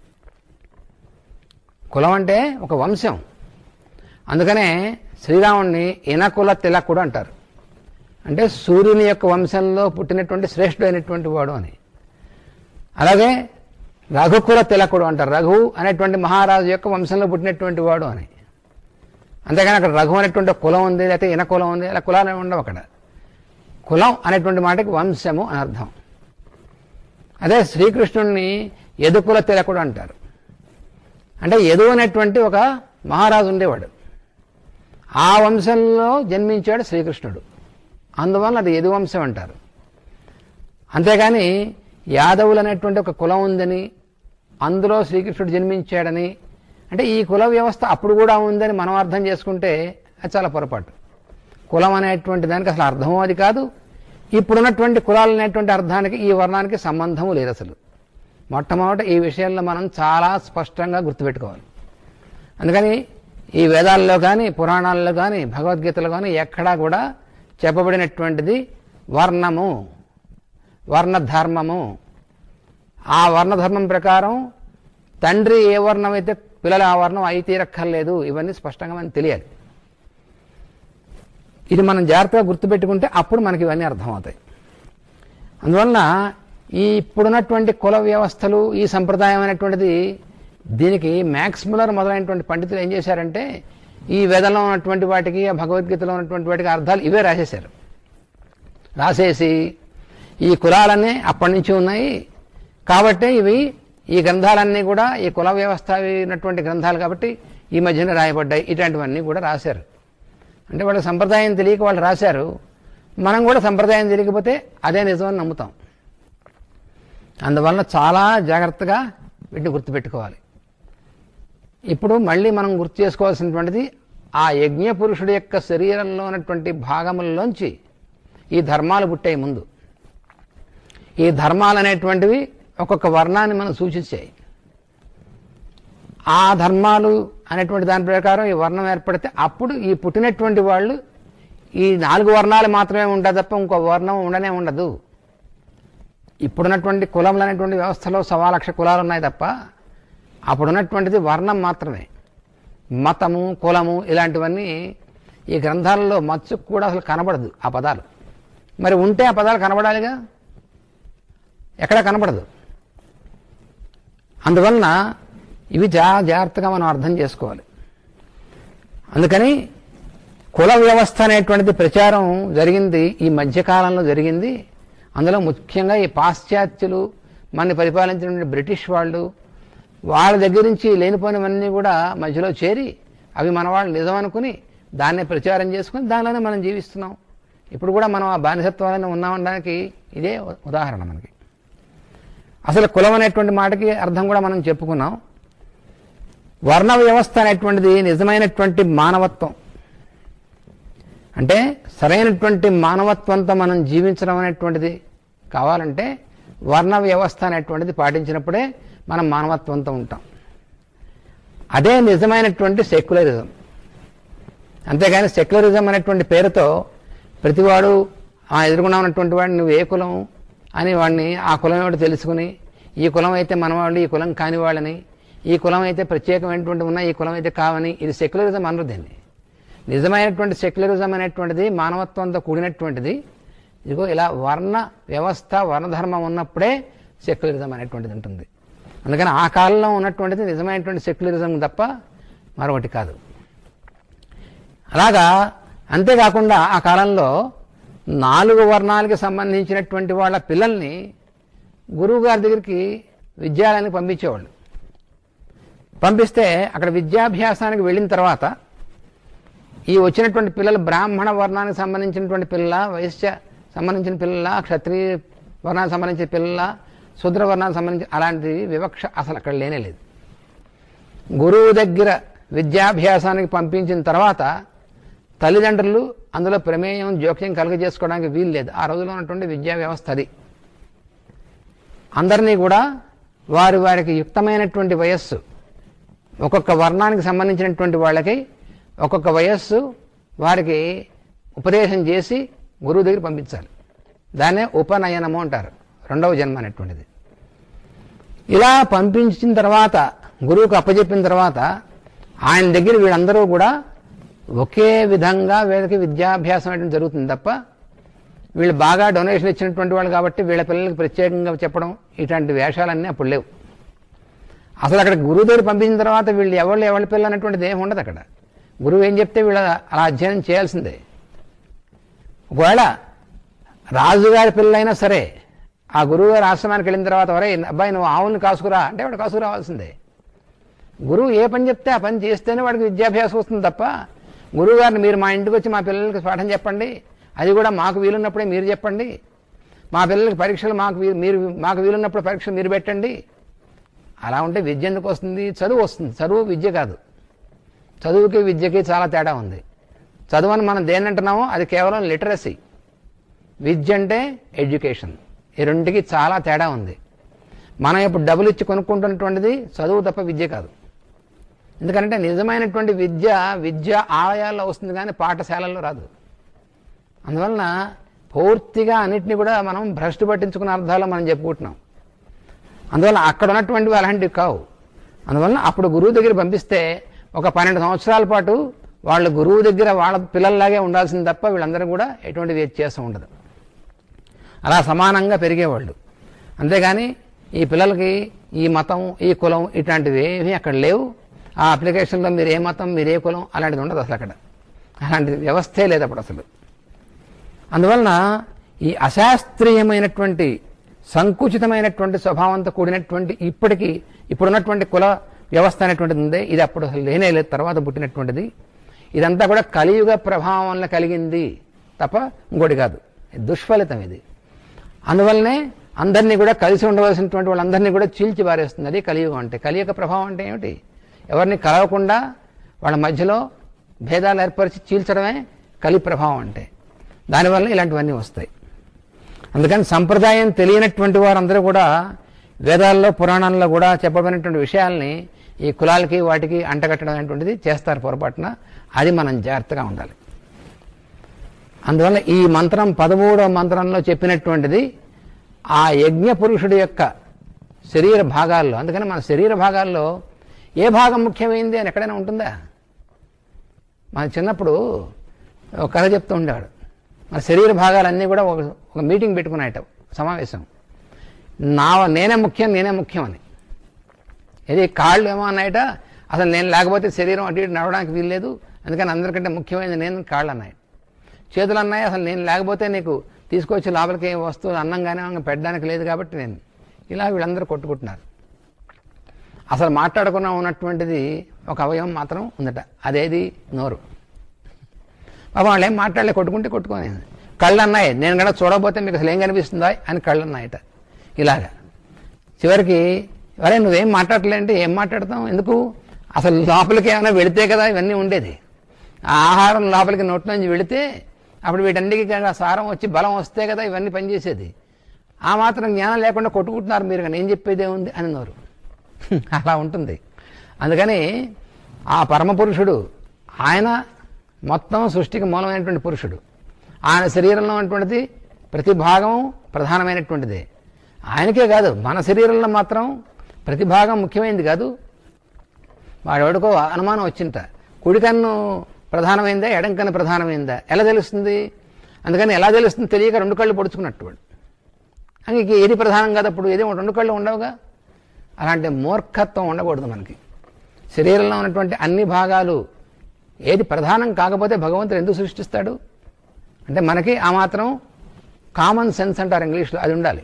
కులం అంటే ఒక వంశం అందుకనే శ్రీరాముణ్ణి ఇనకుల తిలకుడు అంటారు అంటే సూర్యుని యొక్క వంశంలో పుట్టినటువంటి శ్రేష్ఠుడైనటువంటి వాడు అని అలాగే రఘుకుల తిలకుడు అంటారు రఘు అనేటువంటి మహారాజు యొక్క వంశంలో పుట్టినటువంటి వాడు అని అంతేగాని అక్కడ రఘు అనేటువంటి ఒక కులం ఉంది లేకపోతే ఇన కులం ఉంది అలా కులాలు ఉండవు అక్కడ కులం అనేటువంటి మాటకి వంశము అని అర్థం అదే శ్రీకృష్ణుడిని యదుకుల తిలకుడు అంటారు అంటే యదు అనేటువంటి ఒక మహారాజు ఉండేవాడు ఆ వంశంలో జన్మించాడు శ్రీకృష్ణుడు అందువల్ల అది యదువంశం అంటారు అంతేగాని యాదవులు అనేటువంటి ఒక కులం ఉందని అందులో శ్రీకృష్ణుడు జన్మించాడని అంటే ఈ కుల వ్యవస్థ అప్పుడు కూడా ఉందని మనం అర్థం చేసుకుంటే అది చాలా పొరపాటు కులం అనేటువంటి దానికి అసలు అర్థం అది కాదు ఇప్పుడున్నటువంటి కులాలు అనేటువంటి అర్థానికి ఈ వర్ణానికి సంబంధము లేదు అసలు మొట్టమొదట ఈ విషయాల్లో మనం చాలా స్పష్టంగా గుర్తుపెట్టుకోవాలి అందుకని ఈ వేదాల్లో కానీ పురాణాల్లో కానీ భగవద్గీతలో కానీ ఎక్కడా కూడా చెప్పబడినటువంటిది వర్ణము వర్ణధర్మము ఆ వర్ణధర్మం ప్రకారం తండ్రి ఏ వర్ణం అయితే పిల్లలు ఆ వర్ణం అయి తీరక్కర్లేదు ఇవన్నీ స్పష్టంగా మనకు తెలియాలి ఇది మనం జాగ్రత్తగా గుర్తుపెట్టుకుంటే అప్పుడు మనకి ఇవన్నీ అర్థమవుతాయి అందువలన ఈ ఇప్పుడున్నటువంటి కుల వ్యవస్థలు ఈ సంప్రదాయం అనేటువంటిది దీనికి మ్యాక్స్ ముల్లర్ మొదలైనటువంటి పండితులు ఏం చేశారంటే ఈ వేదంలో ఉన్నటువంటి వాటికి ఆ భగవద్గీతలో ఉన్నటువంటి వాటికి అర్థాలు ఇవే రాసేశారు రాసేసి ఈ కులాలన్నీ అప్పటి నుంచి ఉన్నాయి కాబట్టి ఇవి ఈ గ్రంథాలన్నీ కూడా ఈ కుల వ్యవస్థ అయినటువంటి గ్రంథాలు కాబట్టి ఈ మధ్యన రాయబడ్డాయి ఇట్లాంటివన్నీ కూడా రాశారు అంటే వాళ్ళ సంప్రదాయం తెలియక వాళ్ళు రాశారు మనం కూడా సంప్రదాయం తెలియకపోతే అదే నిజమని నమ్ముతాం అందువలన చాలా జాగ్రత్తగా వీటిని గుర్తుపెట్టుకోవాలి ఇప్పుడు మళ్ళీ మనం గుర్తు చేసుకోవాల్సినటువంటిది ఆ యజ్ఞ పురుషుడి యొక్క శరీరంలో ఉన్నటువంటి భాగముల్లోంచి ఈ ధర్మాలు పుట్టాయి ముందు ఈ ధర్మాలు అనేటువంటివి ఒక్కొక్క వర్ణాన్ని మనం సూచించాయి ఆ ధర్మాలు అనేటువంటి దాని ప్రకారం ఈ వర్ణం ఏర్పడితే అప్పుడు ఈ పుట్టినటువంటి వాళ్ళు ఈ నాలుగు వర్ణాలు మాత్రమే ఉంటుంది తప్ప ఇంకో వర్ణం ఉండనే ఉండదు ఇప్పుడున్నటువంటి కులములు అనేటువంటి వ్యవస్థలో సవా లక్ష కులాలు ఉన్నాయి తప్ప అప్పుడున్నటువంటిది వర్ణం మాత్రమే మతము కులము ఇలాంటివన్నీ ఈ గ్రంథాలలో మత్స్సుకు కూడా అసలు కనబడదు ఆ పదాలు మరి ఉంటే ఆ పదాలు కనబడాలిగా ఎక్కడా కనబడదు అందువలన ఇవి జా జాగ్రత్తగా మనం అర్థం చేసుకోవాలి అందుకని కుల వ్యవస్థ అనేటువంటిది ప్రచారం జరిగింది ఈ మధ్యకాలంలో జరిగింది అందులో ముఖ్యంగా ఈ పాశ్చాత్యులు మనని పరిపాలించినటువంటి బ్రిటిష్ వాళ్ళు వాళ్ళ దగ్గర నుంచి లేనిపోయినవన్నీ కూడా మధ్యలో చేరి అవి మన వాళ్ళు నిజం అనుకుని దాన్నే ప్రచారం చేసుకుని దానిలోనే మనం జీవిస్తున్నాం ఇప్పుడు కూడా మనం ఆ బానిసత్వాలను ఉన్నామనడానికి ఇదే ఉదాహరణ మనకి అసలు కులం అనేటువంటి మాటకి అర్థం కూడా మనం చెప్పుకున్నాం వర్ణ వ్యవస్థ అనేటువంటిది నిజమైనటువంటి మానవత్వం అంటే సరైనటువంటి మానవత్వంతో మనం జీవించడం అనేటువంటిది కావాలంటే వర్ణ వ్యవస్థ అనేటువంటిది పాటించినప్పుడే మనం మానవత్వంతో ఉంటాం అదే నిజమైనటువంటి సెక్యులరిజం అంతేగాని సెక్యులరిజం అనేటువంటి పేరుతో ప్రతివాడు ఆ ఎదుర్కొన్నా ఉన్నటువంటి వాడిని నువ్వు ఏ కులం అని వాడిని ఆ కులం ఏమిటో తెలుసుకుని ఈ కులం అయితే మనవాళ్ళు ఈ కులం కాని వాళ్ళని ఈ కులం అయితే ప్రత్యేకమైనటువంటి ఉన్న ఈ కులం అయితే కావని ఇది సెక్యులరిజం అనరు దీన్ని నిజమైనటువంటి సెక్యులరిజం అనేటువంటిది మానవత్వంతో కూడినటువంటిది ఇదిగో ఇలా వర్ణ వ్యవస్థ వర్ణధర్మం ఉన్నప్పుడే సెక్యులరిజం అనేటువంటిది ఉంటుంది అందుకని ఆ కాలంలో ఉన్నటువంటిది నిజమైనటువంటి సెక్యులరిజం తప్ప మరొకటి కాదు అలాగా అంతేకాకుండా ఆ కాలంలో నాలుగు వర్ణాలకి సంబంధించినటువంటి వాళ్ళ పిల్లల్ని గురువు గారి దగ్గరికి విద్యాలయానికి పంపించేవాళ్ళు పంపిస్తే అక్కడ విద్యాభ్యాసానికి వెళ్ళిన తర్వాత ఈ వచ్చినటువంటి పిల్లలు బ్రాహ్మణ వర్ణానికి సంబంధించినటువంటి పిల్ల వైశ్య సంబంధించిన పిల్ల క్షత్రియ వర్ణానికి సంబంధించిన పిల్ల శూద్ర వర్ణానికి సంబంధించి అలాంటి వివక్ష అసలు అక్కడ లేనే లేదు గురువు దగ్గర విద్యాభ్యాసానికి పంపించిన తర్వాత తల్లిదండ్రులు అందులో ప్రమేయం జోక్యం కలుగజేసుకోవడానికి వీలు లేదు ఆ రోజుల్లో ఉన్నటువంటి విద్యా వ్యవస్థ అది అందరినీ కూడా వారి వారికి యుక్తమైనటువంటి వయస్సు ఒక్కొక్క వర్ణానికి సంబంధించినటువంటి వాళ్ళకి ఒక్కొక్క వయస్సు వారికి ఉపదేశం చేసి గురువు దగ్గర పంపించాలి దాన్నే ఉపనయనము అంటారు రెండవ జన్మ అనేటువంటిది ఇలా పంపించిన తర్వాత గురువుకు అప్పచెప్పిన తర్వాత ఆయన దగ్గర వీళ్ళందరూ కూడా ఒకే విధంగా వీళ్ళకి విద్యాభ్యాసం అనేది జరుగుతుంది తప్ప వీళ్ళు బాగా డొనేషన్ ఇచ్చినటువంటి వాళ్ళు కాబట్టి వీళ్ళ పిల్లలకి ప్రత్యేకంగా చెప్పడం ఇట్లాంటి వేషాలన్నీ అప్పుడు లేవు అసలు అక్కడ గురువు దగ్గర పంపించిన తర్వాత వీళ్ళు ఎవరు ఎవరి పిల్లలు అనేటువంటిది ఏమి ఉండదు అక్కడ గురువు ఏం చెప్తే వీళ్ళు అలా అధ్యయనం చేయాల్సిందే ఒకవేళ రాజుగారి పిల్లలైనా సరే ఆ గురువు గారి ఆశ్రమానికి వెళ్ళిన తర్వాత వరే అబ్బాయి నువ్వు ఆవుల్ని కాసుకురా అంటే వాడు కాసుకురావాల్సిందే గురువు ఏ పని చెప్తే ఆ పని చేస్తేనే వాడికి విద్యాభ్యాసం వస్తుంది తప్ప గురువు గారిని మీరు మా ఇంటికి వచ్చి మా పిల్లలకి పాఠం చెప్పండి అది కూడా మాకు వీలున్నప్పుడే మీరు చెప్పండి మా పిల్లలకి పరీక్షలు మాకు వీ- మీరు మాకు వీలున్నప్పుడు పరీక్షలు మీరు పెట్టండి అలా ఉంటే విద్య ఎందుకు వస్తుంది చదువు వస్తుంది చదువు విద్య కాదు చదువుకి విద్యకి చాలా తేడా ఉంది చదువు అని మనం దేని అంటున్నామో అది కేవలం లిటరసీ విద్య అంటే ఎడ్యుకేషన్ ఈ రెండుకి చాలా తేడా ఉంది మనం ఇప్పుడు డబ్బులు ఇచ్చి కొనుక్కుంటున్నటువంటిది చదువు తప్ప విద్య కాదు ఎందుకంటే నిజమైనటువంటి విద్య విద్య ఆలయాల్లో వస్తుంది కానీ పాఠశాలల్లో రాదు అందువలన పూర్తిగా అన్నిటిని కూడా మనం భ్రష్టు పట్టించుకున్న అర్థాలు మనం చెప్పుకుంటున్నాం అందువల్ల అక్కడ ఉన్నటువంటివి అలాంటివి కావు అందువలన అప్పుడు గురువు దగ్గర పంపిస్తే ఒక పన్నెండు సంవత్సరాల పాటు వాళ్ళు గురువు దగ్గర వాళ్ళ పిల్లల్లాగే ఉండాల్సింది తప్ప వీళ్ళందరూ కూడా ఎటువంటి వ్యత్యాసం ఉండదు అలా సమానంగా పెరిగేవాళ్ళు అంతేగాని ఈ పిల్లలకి ఈ మతం ఈ కులం ఇట్లాంటివి ఏమీ అక్కడ లేవు ఆ అప్లికేషన్లో మీరు ఏ మతం మీరు ఏ కులం అలాంటిది ఉండదు అసలు అక్కడ అలాంటి వ్యవస్థే లేదు అప్పుడు అసలు అందువలన ఈ అశాస్త్రీయమైనటువంటి సంకుచితమైనటువంటి స్వభావంతో కూడినటువంటి ఇప్పటికీ ఇప్పుడున్నటువంటి కుల వ్యవస్థ అనేటువంటిది ఉంది ఇది అప్పుడు అసలు లేనే లేదు తర్వాత పుట్టినటువంటిది ఇదంతా కూడా కలియుగ ప్రభావం వల్ల కలిగింది తప్ప ఇంకోటి కాదు ఇది దుష్ఫలితం ఇది అందువల్లనే అందరినీ కూడా కలిసి ఉండవలసినటువంటి వాళ్ళందరినీ కూడా చీల్చి పారేస్తుంది అది కలియుగం అంటే కలియుగ ప్రభావం అంటే ఏమిటి ఎవరిని కలవకుండా వాళ్ళ మధ్యలో భేదాలు ఏర్పరిచి చీల్చడమే కలి ప్రభావం అంటే దానివల్ల ఇలాంటివన్నీ వస్తాయి అందుకని సంప్రదాయం తెలియనటువంటి వారందరూ కూడా వేదాల్లో పురాణాల్లో కూడా చెప్పబడినటువంటి విషయాల్ని ఈ కులాలకి వాటికి అంటగట్టడం అనేటువంటిది చేస్తారు పొరపాటున అది మనం జాగ్రత్తగా ఉండాలి అందువల్ల ఈ మంత్రం పదమూడవ మంత్రంలో చెప్పినటువంటిది ఆ యజ్ఞ పురుషుడి యొక్క శరీర భాగాల్లో అందుకని మన శరీర భాగాల్లో ఏ భాగం ముఖ్యమైంది అని ఎక్కడైనా ఉంటుందా మన చిన్నప్పుడు ఒక కథ చెప్తూ ఉండేవాడు మన శరీర భాగాలన్నీ కూడా ఒక ఒక మీటింగ్ పెట్టుకున్నాయట సమావేశం నా నేనే ముఖ్యం నేనే ముఖ్యం అని ఇది కాళ్ళు ఏమో అన్నాయట అసలు నేను లేకపోతే శరీరం అటు ఇటు నడవడానికి వీల్లేదు అందుకని అందరికంటే ముఖ్యమైనది నేను కాళ్ళు అన్నాయి చేతులు అన్నాయి అసలు నేను లేకపోతే నీకు తీసుకొచ్చి లోపలికి ఏ వస్తువు అన్నం కానీ ఏమన్నా పెట్టడానికి లేదు కాబట్టి నేను ఇలా వీళ్ళందరూ కొట్టుకుంటున్నారు అసలు మాట్లాడకుండా ఉన్నటువంటిది ఒక అవయవం మాత్రం ఉందట అదేది నోరు పాపం వాళ్ళు ఏం మాట్లాడలే కొట్టుకుంటే కొట్టుకొని కళ్ళు అన్నాయి నేను కూడా చూడకపోతే మీకు అసలు ఏం కనిపిస్తుందా అని కళ్ళు అన్నాయట ఇలాగా చివరికి వరే నువ్వేం మాట్లాడలేంటే ఏం మాట్లాడతాం ఎందుకు అసలు లోపలికి ఏమైనా వెళితే కదా ఇవన్నీ ఉండేది ఆ ఆహారం లోపలికి నోటి నుంచి వెళితే అప్పుడు వీటన్నిటికీ కదా సారం వచ్చి బలం వస్తే కదా ఇవన్నీ పనిచేసేది ఆ మాత్రం జ్ఞానం లేకుండా కొట్టుకుంటున్నారు మీరు కానీ ఏం చెప్పేదే ఉంది అని నోరు అలా ఉంటుంది అందుకని ఆ పరమపురుషుడు ఆయన మొత్తం సృష్టికి మూలమైనటువంటి పురుషుడు ఆయన శరీరంలో ఉన్నటువంటిది ప్రతి భాగం ప్రధానమైనటువంటిదే ఆయనకే కాదు మన శరీరంలో మాత్రం ప్రతి భాగం ముఖ్యమైనది కాదు వాడెవడికో అనుమానం వచ్చింట కుడి కన్ను ప్రధానమైందా ఎడం కన్ను ప్రధానమైందా ఎలా తెలుస్తుంది అందుకని ఎలా తెలుస్తుంది తెలియక రెండు కళ్ళు పొడుచుకున్నట్టు వాడు అని ఇక ఏది ప్రధానం కాదు అప్పుడు ఏది రెండు కళ్ళు ఉండవుగా అలాంటి మూర్ఖత్వం ఉండకూడదు మనకి శరీరంలో ఉన్నటువంటి అన్ని భాగాలు ఏది ప్రధానం కాకపోతే భగవంతుడు ఎందుకు సృష్టిస్తాడు అంటే మనకి ఆ మాత్రం కామన్ సెన్స్ అంటారు ఇంగ్లీష్లో అది ఉండాలి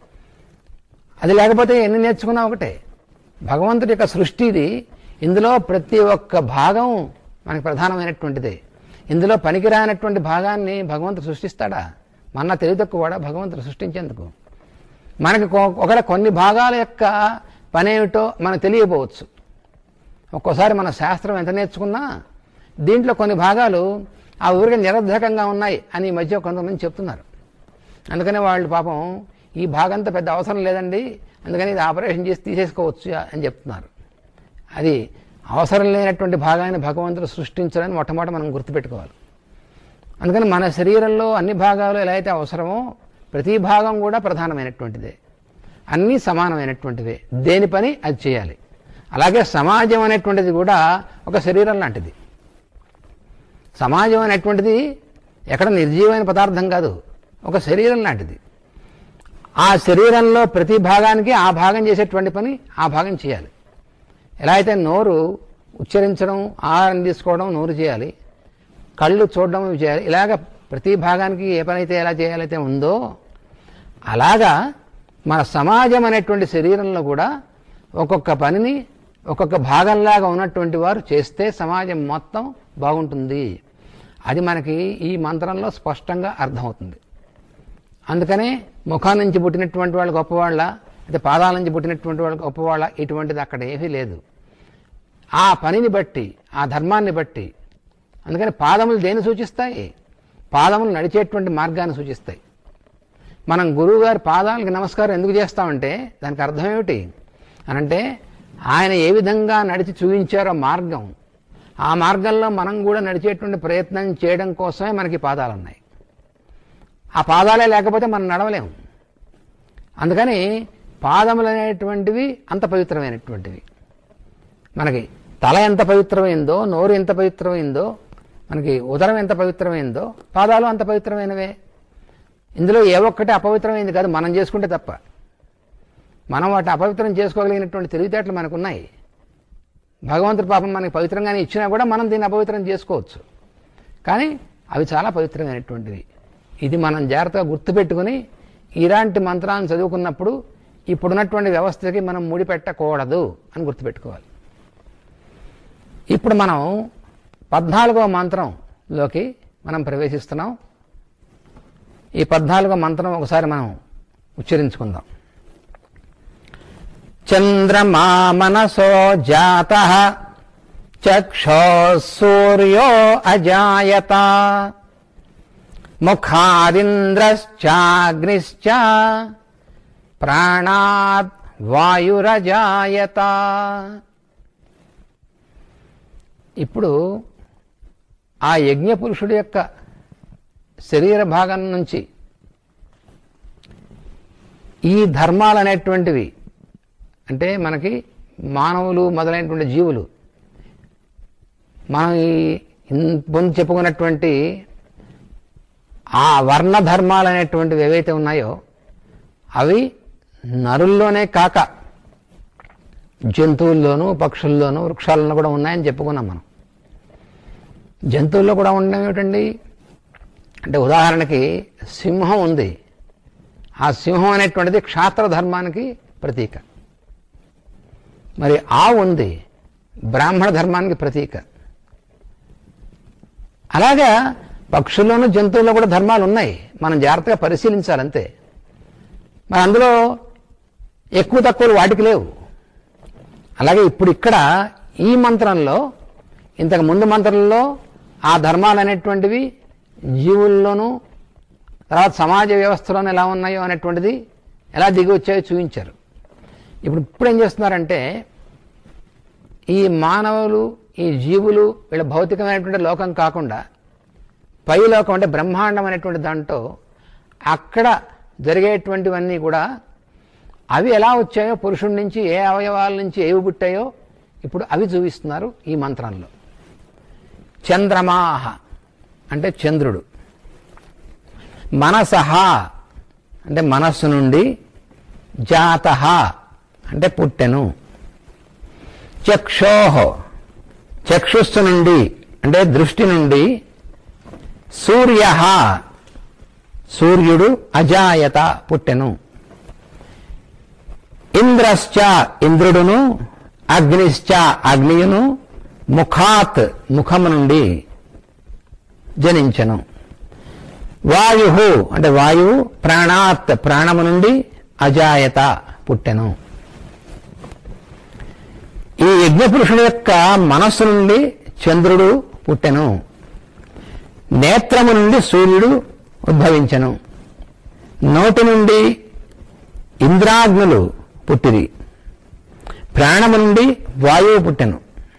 అది లేకపోతే ఎన్ని నేర్చుకున్నా ఒకటే భగవంతుడి యొక్క సృష్టి ఇది ఇందులో ప్రతి ఒక్క భాగం మనకి ప్రధానమైనటువంటిదే ఇందులో పనికిరానటువంటి భాగాన్ని భగవంతుడు సృష్టిస్తాడా మన తెలివి తక్కువడా భగవంతుడు సృష్టించేందుకు మనకి కొ- ఒకవేళ కొన్ని భాగాల యొక్క పనేమిటో మనకు తెలియకపోవచ్చు ఒక్కోసారి మన శాస్త్రం ఎంత నేర్చుకున్నా దీంట్లో కొన్ని భాగాలు ఆ ఊరికి నిరర్ధకంగా ఉన్నాయి అని ఈ మధ్య కొంతమంది చెప్తున్నారు అందుకనే వాళ్ళు పాపం ఈ భాగంతో పెద్ద అవసరం లేదండి అందుకని ఇది ఆపరేషన్ చేసి తీసేసుకోవచ్చు అని చెప్తున్నారు అది అవసరం లేనటువంటి భాగాన్ని భగవంతుడు సృష్టించాలని మొట్టమొదటి మనం గుర్తుపెట్టుకోవాలి అందుకని మన శరీరంలో అన్ని భాగాలు ఎలా అయితే అవసరమో ప్రతి భాగం కూడా ప్రధానమైనటువంటిదే అన్నీ సమానమైనటువంటివే దేని పని అది చేయాలి అలాగే సమాజం అనేటువంటిది కూడా ఒక శరీరం లాంటిది సమాజం అనేటువంటిది ఎక్కడ నిర్జీవమైన పదార్థం కాదు ఒక శరీరం లాంటిది ఆ శరీరంలో ప్రతి భాగానికి ఆ భాగం చేసేటువంటి పని ఆ భాగం చేయాలి ఎలా అయితే నోరు ఉచ్చరించడం ఆహారం తీసుకోవడం నోరు చేయాలి కళ్ళు చూడడం ఇవి చేయాలి ఇలాగ ప్రతి భాగానికి ఏ పని అయితే ఎలా చేయాలైతే ఉందో అలాగా మన సమాజం అనేటువంటి శరీరంలో కూడా ఒక్కొక్క పనిని ఒక్కొక్క భాగంలాగా ఉన్నటువంటి వారు చేస్తే సమాజం మొత్తం బాగుంటుంది అది మనకి ఈ మంత్రంలో స్పష్టంగా అర్థమవుతుంది అందుకనే ముఖాల నుంచి పుట్టినటువంటి వాళ్ళు గొప్పవాళ్ళ అయితే పాదాల నుంచి పుట్టినటువంటి వాళ్ళు గొప్పవాళ్ళ ఇటువంటిది అక్కడ ఏమీ లేదు ఆ పనిని బట్టి ఆ ధర్మాన్ని బట్టి అందుకని పాదములు దేన్ని సూచిస్తాయి పాదములు నడిచేటువంటి మార్గాన్ని సూచిస్తాయి మనం గురువు గారి పాదాలకు నమస్కారం ఎందుకు చేస్తామంటే దానికి అర్థం ఏమిటి అనంటే ఆయన ఏ విధంగా నడిచి చూపించారో మార్గం ఆ మార్గంలో మనం కూడా నడిచేటువంటి ప్రయత్నం చేయడం కోసమే మనకి పాదాలు ఉన్నాయి ఆ పాదాలే లేకపోతే మనం నడవలేము అందుకని పాదములు అనేటువంటివి అంత పవిత్రమైనటువంటివి మనకి తల ఎంత పవిత్రమైందో నోరు ఎంత పవిత్రమైందో మనకి ఉదరం ఎంత పవిత్రమైందో పాదాలు అంత పవిత్రమైనవే ఇందులో ఏ ఒక్కటి అపవిత్రమైంది కాదు మనం చేసుకుంటే తప్ప మనం వాటిని అపవిత్రం చేసుకోగలిగినటువంటి తెలివితేటలు మనకున్నాయి భగవంతుడు పాపం మనకి పవిత్రంగానే ఇచ్చినా కూడా మనం దీన్ని అపవిత్రం చేసుకోవచ్చు కానీ అవి చాలా పవిత్రమైనటువంటివి ఇది మనం జాగ్రత్తగా గుర్తుపెట్టుకుని ఇలాంటి మంత్రాలను చదువుకున్నప్పుడు ఇప్పుడున్నటువంటి వ్యవస్థకి మనం ముడిపెట్టకూడదు అని గుర్తుపెట్టుకోవాలి ఇప్పుడు మనం పద్నాలుగవ మంత్రంలోకి మనం ప్రవేశిస్తున్నాం ఈ పద్నాలుగో మంత్రం ఒకసారి మనం ఉచ్చరించుకుందాం చంద్రమా మనసో జాత చక్షో సూర్యో అజాయత ముఖాదింద్రశ్చాగ్నిశ్చ ప్రాణాద్ వాయురజాయత ఇప్పుడు ఆ యజ్ఞ పురుషుడి యొక్క శరీర భాగం నుంచి ఈ ధర్మాలు అనేటువంటివి అంటే మనకి మానవులు మొదలైనటువంటి జీవులు మనం ఈ ఇన్- ముందు చెప్పుకున్నటువంటి ఆ వర్ణ ధర్మాలు అనేటువంటివి ఏవైతే ఉన్నాయో అవి నరుల్లోనే కాక జంతువుల్లోనూ పక్షుల్లోనూ వృక్షాలను కూడా ఉన్నాయని చెప్పుకున్నాం మనం జంతువుల్లో కూడా ఉండడం ఏమిటండి అంటే ఉదాహరణకి సింహం ఉంది ఆ సింహం అనేటువంటిది క్షాత్ర ధర్మానికి ప్రతీక మరి ఆవు ఉంది బ్రాహ్మణ ధర్మానికి ప్రతీక అలాగా పక్షుల్లోనూ జంతువుల్లో కూడా ధర్మాలు ఉన్నాయి మనం జాగ్రత్తగా పరిశీలించాలి అంతే మరి అందులో ఎక్కువ తక్కువలు వాటికి లేవు అలాగే ఇప్పుడు ఇక్కడ ఈ మంత్రంలో ఇంతకు ముందు మంత్రంలో ఆ ధర్మాలు అనేటువంటివి జీవుల్లోనూ తర్వాత సమాజ వ్యవస్థలోనూ ఎలా ఉన్నాయో అనేటువంటిది ఎలా దిగి వచ్చాయో చూపించారు ఇప్పుడు ఇప్పుడు ఏం చేస్తున్నారంటే ఈ మానవులు ఈ జీవులు వీళ్ళ భౌతికమైనటువంటి లోకం కాకుండా పై లోకం అంటే బ్రహ్మాండం అనేటువంటి దాంట్లో అక్కడ జరిగేటువంటివన్నీ కూడా అవి ఎలా వచ్చాయో పురుషుడి నుంచి ఏ అవయవాల నుంచి ఏవి పుట్టాయో ఇప్పుడు అవి చూపిస్తున్నారు ఈ మంత్రంలో చంద్రమాహ అంటే చంద్రుడు మనసహ అంటే మనస్సు నుండి జాత అంటే పుట్టెను చక్షోహ చక్షుస్సు నుండి అంటే దృష్టి నుండి సూర్య సూర్యుడు అజాయత పుట్టెను ఇంద్రశ్చ ఇంద్రుడును అగ్నిశ్చ అగ్నియును ముఖాత్ ముఖము నుండి జనించను వాయు అంటే వాయువు ప్రాణాత్ ప్రాణము నుండి అజాయత పుట్టెను ఈ యజ్ఞపురుషుడు యొక్క మనస్సు నుండి చంద్రుడు పుట్టెను నేత్రము నుండి సూర్యుడు ఉద్భవించను నోటి నుండి ఇంద్రాగ్నులు పుట్టిరి ప్రాణము నుండి వాయువు పుట్టెను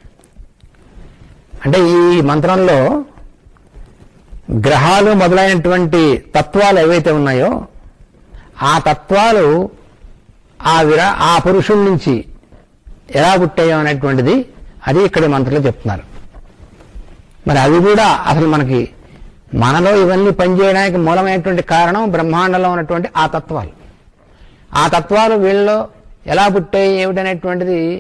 అంటే ఈ మంత్రంలో గ్రహాలు మొదలైనటువంటి తత్వాలు ఏవైతే ఉన్నాయో ఆ తత్వాలు ఆ విర ఆ పురుషుడి నుంచి ఎలా పుట్టాయో అనేటువంటిది అది ఇక్కడ ఈ మంత్రంలో చెప్తున్నారు మరి అవి కూడా అసలు మనకి మనలో ఇవన్నీ పనిచేయడానికి మూలమైనటువంటి కారణం బ్రహ్మాండంలో ఉన్నటువంటి ఆ తత్వాలు ఆ తత్వాలు వీళ్ళలో ఎలా పుట్టాయి ఏమిటనేటువంటిది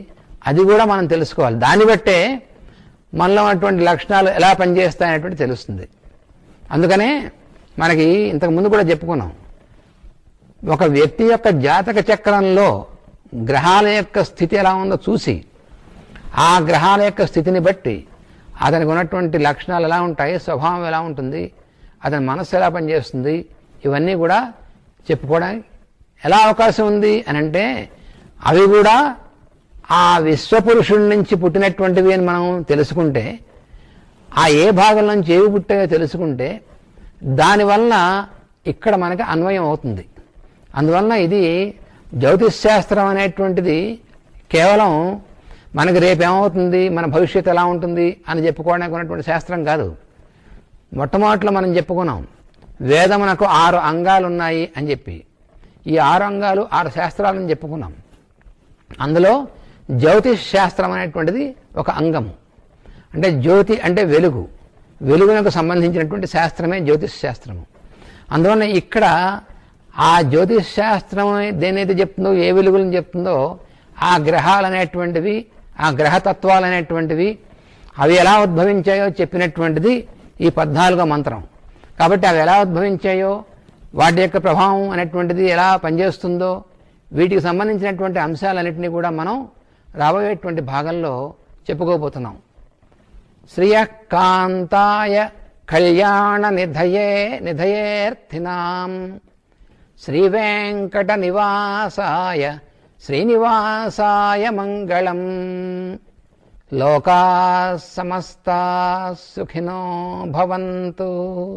అది కూడా మనం తెలుసుకోవాలి దాన్ని బట్టే మనలో ఉన్నటువంటి లక్షణాలు ఎలా పనిచేస్తాయనేటువంటి తెలుస్తుంది అందుకనే మనకి ఇంతకు ముందు కూడా చెప్పుకున్నాం ఒక వ్యక్తి యొక్క జాతక చక్రంలో గ్రహాల యొక్క స్థితి ఎలా ఉందో చూసి ఆ గ్రహాల యొక్క స్థితిని బట్టి అతనికి ఉన్నటువంటి లక్షణాలు ఎలా ఉంటాయి స్వభావం ఎలా ఉంటుంది అతని మనస్సు ఎలా పనిచేస్తుంది ఇవన్నీ కూడా చెప్పుకోవడానికి ఎలా అవకాశం ఉంది అని అంటే అవి కూడా ఆ విశ్వపురుషుడి నుంచి పుట్టినటువంటివి అని మనం తెలుసుకుంటే ఆ ఏ భాగం నుంచి ఏవి పుట్టాయో తెలుసుకుంటే దానివల్ల ఇక్కడ మనకి అన్వయం అవుతుంది అందువలన ఇది జ్యోతిష్ శాస్త్రం అనేటువంటిది కేవలం మనకి రేపు ఏమవుతుంది మన భవిష్యత్తు ఎలా ఉంటుంది అని చెప్పుకోవడానికి ఉన్నటువంటి శాస్త్రం కాదు మొట్టమొదట్లో మనం చెప్పుకున్నాం వేదమునకు ఆరు అంగాలు ఉన్నాయి అని చెప్పి ఈ ఆరు అంగాలు ఆరు శాస్త్రాలను చెప్పుకున్నాం అందులో జ్యోతిష్ శాస్త్రం అనేటువంటిది ఒక అంగము అంటే జ్యోతి అంటే వెలుగు వెలుగునకు సంబంధించినటువంటి శాస్త్రమే జ్యోతిష్ శాస్త్రము అందువల్ల ఇక్కడ ఆ జ్యోతిష్ శాస్త్రం దేనైతే చెప్తుందో ఏ వెలుగులను చెప్తుందో ఆ గ్రహాలు అనేటువంటివి ఆ గ్రహతత్వాలు అనేటువంటివి అవి ఎలా ఉద్భవించాయో చెప్పినటువంటిది ఈ పద్నాలుగో మంత్రం కాబట్టి అవి ఎలా ఉద్భవించాయో వాటి యొక్క ప్రభావం అనేటువంటిది ఎలా పనిచేస్తుందో వీటికి సంబంధించినటువంటి అంశాలన్నింటినీ కూడా మనం రాబోయేటువంటి భాగంలో చెప్పుకోబోతున్నాం శ్రియకాంతాయ కళ్యాణ నిధయే నిధయేర్థినాం శ్రీవేంకట నివాసాయ శ్రీనివాసాయ మంగళం లోకా సమస్తా సుఖినో భవంతు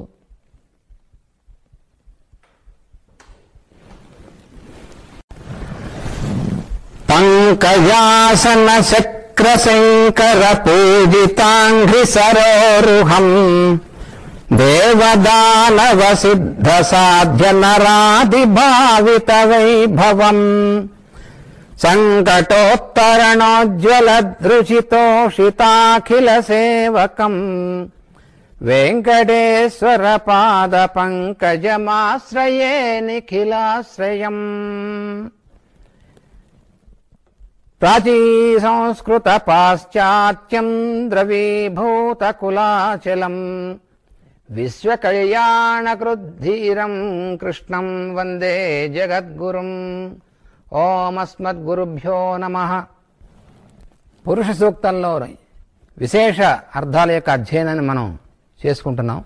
పంకజాసన చక్రశంకర పూజితాంఘ్రి సరోరుహం దేవదానవ సిద్ధ సాధ్య నరాది భావిత వైభవం సంకటోత్తరణోజ్వల దృశితోషితాఖిల సేవకం వెంకటేశ్వర పాద పంకజమాశ్రయే నిఖిలాశ్రయం ప్రాచీ సంస్కృత పాశ్చాత్యం ద్రవీభూత కులాచలం విశ్వకళ్యాణకృద్ధీరం కృష్ణం వందే జగద్గురుం ఓమస్మద్గురుభ్యో నమ పురుష సూక్తంలో విశేష అర్థాల యొక్క అధ్యయనాన్ని మనం చేసుకుంటున్నాం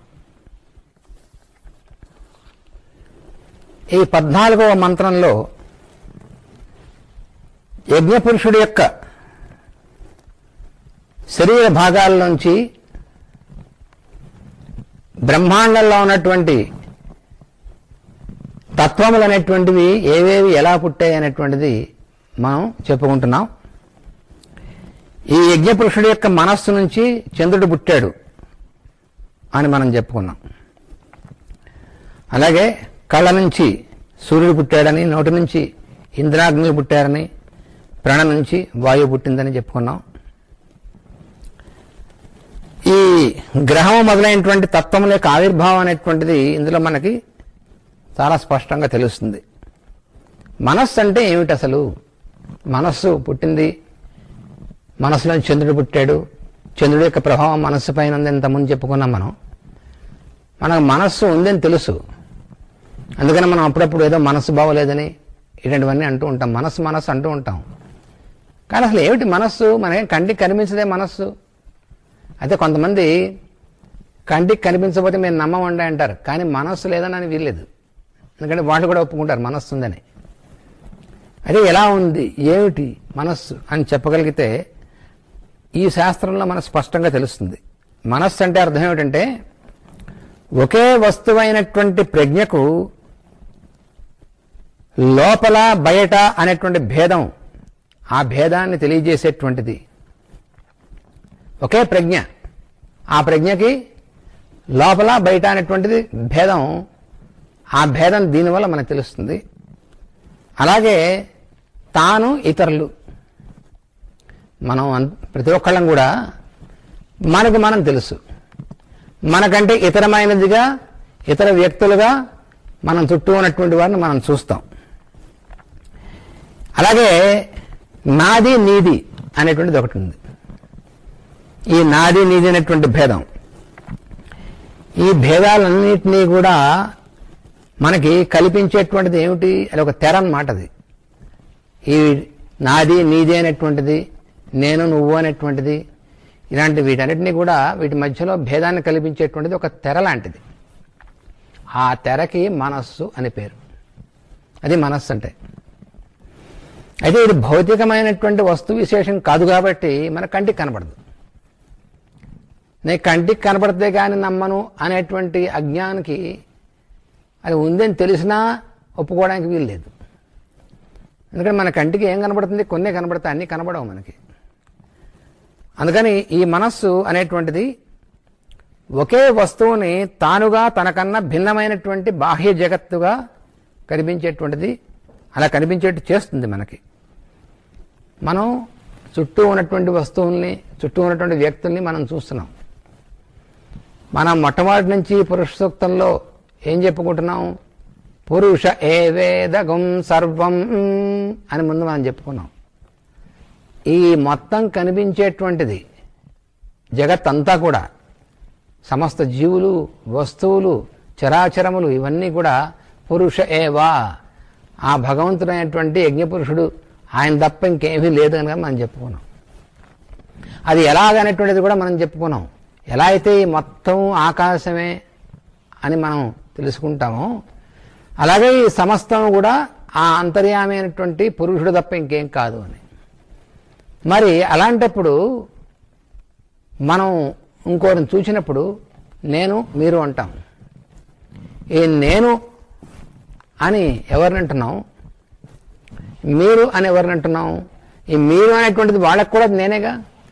ఈ పద్నాలుగవ మంత్రంలో యజ్ఞపురుషుడి యొక్క శరీర భాగాల్లోంచి బ్రహ్మాండంలో ఉన్నటువంటి తత్వములు అనేటువంటివి ఏవేవి ఎలా పుట్టాయి అనేటువంటిది మనం చెప్పుకుంటున్నాం ఈ యజ్ఞపురుషుడి యొక్క మనస్సు నుంచి చంద్రుడు పుట్టాడు అని మనం చెప్పుకున్నాం అలాగే కళ్ళ నుంచి సూర్యుడు పుట్టాడని నోటి నుంచి ఇంద్రాగ్నులు పుట్టారని ప్రాణ నుంచి వాయువు పుట్టిందని చెప్పుకున్నాం ఈ గ్రహం మొదలైనటువంటి తత్వముల యొక్క ఆవిర్భావం అనేటువంటిది ఇందులో మనకి చాలా స్పష్టంగా తెలుస్తుంది మనస్సు అంటే ఏమిటి అసలు మనస్సు పుట్టింది మనసులో చంద్రుడు పుట్టాడు చంద్రుడి యొక్క ప్రభావం మనస్సు పైన ఉంది ఇంతకుముందు చెప్పుకున్నాం మనం మనకు మనస్సు ఉందని తెలుసు అందుకని మనం అప్పుడప్పుడు ఏదో మనస్సు బాగోలేదని ఇటువంటివన్నీ అంటూ ఉంటాం మనస్సు మనస్సు అంటూ ఉంటాం కానీ అసలు ఏమిటి మనస్సు మనకేం కంటికి కనిపించదే మనస్సు అయితే కొంతమంది కంటికి కనిపించకపోతే మేము నమ్మమండి అంటారు కానీ మనస్సు లేదని వీల్లేదు ఎందుకంటే వాళ్ళు కూడా ఒప్పుకుంటారు మనస్సు ఉందని అదే ఎలా ఉంది ఏమిటి మనస్సు అని చెప్పగలిగితే ఈ శాస్త్రంలో మనకు స్పష్టంగా తెలుస్తుంది మనస్సు అంటే అర్థం ఏమిటంటే ఒకే వస్తువైనటువంటి ప్రజ్ఞకు లోపల బయట అనేటువంటి భేదం ఆ భేదాన్ని తెలియజేసేటువంటిది ఒకే ప్రజ్ఞ ఆ ప్రజ్ఞకి లోపల బయట అనేటువంటిది భేదం ఆ భేదం దీనివల్ల మనకు తెలుస్తుంది అలాగే తాను ఇతరులు మనం అన్- ప్రతి ఒక్కళ్ళం కూడా మనకు మనం తెలుసు మనకంటే ఇతరమైనదిగా ఇతర వ్యక్తులుగా మనం చుట్టూ ఉన్నటువంటి వారిని మనం చూస్తాం అలాగే నాది నీది అనేటువంటిది ఒకటి ఉంది ఈ నాది నీది అనేటువంటి భేదం ఈ భేదాలన్నింటినీ కూడా మనకి కల్పించేటువంటిది ఏమిటి అది ఒక తెర అన్నమాట అది ఈ నాది నీది అనేటువంటిది నేను నువ్వు అనేటువంటిది ఇలాంటి వీటన్నిటినీ కూడా వీటి మధ్యలో భేదాన్ని కల్పించేటువంటిది ఒక తెర లాంటిది ఆ తెరకి మనస్సు అని పేరు అది మనస్సు అంటే అయితే ఇది భౌతికమైనటువంటి వస్తు విశేషం కాదు కాబట్టి మన కంటికి కనబడదు నేను కంటికి కనబడితే కానీ నమ్మను అనేటువంటి అజ్ఞానికి అది ఉందని తెలిసినా ఒప్పుకోవడానికి వీలు లేదు ఎందుకంటే మన కంటికి ఏం కనబడుతుంది కొన్ని కనబడతాయి అన్నీ కనబడవు మనకి అందుకని ఈ మనస్సు అనేటువంటిది ఒకే వస్తువుని తానుగా తనకన్నా భిన్నమైనటువంటి బాహ్య జగత్తుగా కనిపించేటువంటిది అలా కనిపించేట్టు చేస్తుంది మనకి మనం చుట్టూ ఉన్నటువంటి వస్తువుల్ని చుట్టూ ఉన్నటువంటి వ్యక్తుల్ని మనం చూస్తున్నాం మనం మొట్టమొదటి నుంచి పురుష సూక్తంలో ఏం చెప్పుకుంటున్నాం పురుష ఏ వేదగం సర్వం అని ముందు మనం చెప్పుకున్నాం ఈ మొత్తం కనిపించేటువంటిది జగత్ అంతా కూడా సమస్త జీవులు వస్తువులు చరాచరములు ఇవన్నీ కూడా పురుష ఏవా ఆ భగవంతుడైనటువంటి యజ్ఞపురుషుడు ఆయన తప్ప ఇంకేమీ లేదు కనుక మనం చెప్పుకున్నాం అది ఎలాగనేటువంటిది కూడా మనం చెప్పుకున్నాం ఎలా అయితే ఈ మొత్తం ఆకాశమే అని మనం తెలుసుకుంటామో అలాగే ఈ సమస్తం కూడా ఆ అంతర్యామి అయినటువంటి పురుషుడు తప్ప ఇంకేం కాదు అని మరి అలాంటప్పుడు మనం ఇంకోరిని చూసినప్పుడు నేను మీరు అంటాం ఈ నేను అని ఎవరిని అంటున్నాం మీరు అని ఎవరిని అంటున్నాం ఈ మీరు అనేటువంటిది వాళ్ళకు కూడా నేనేగా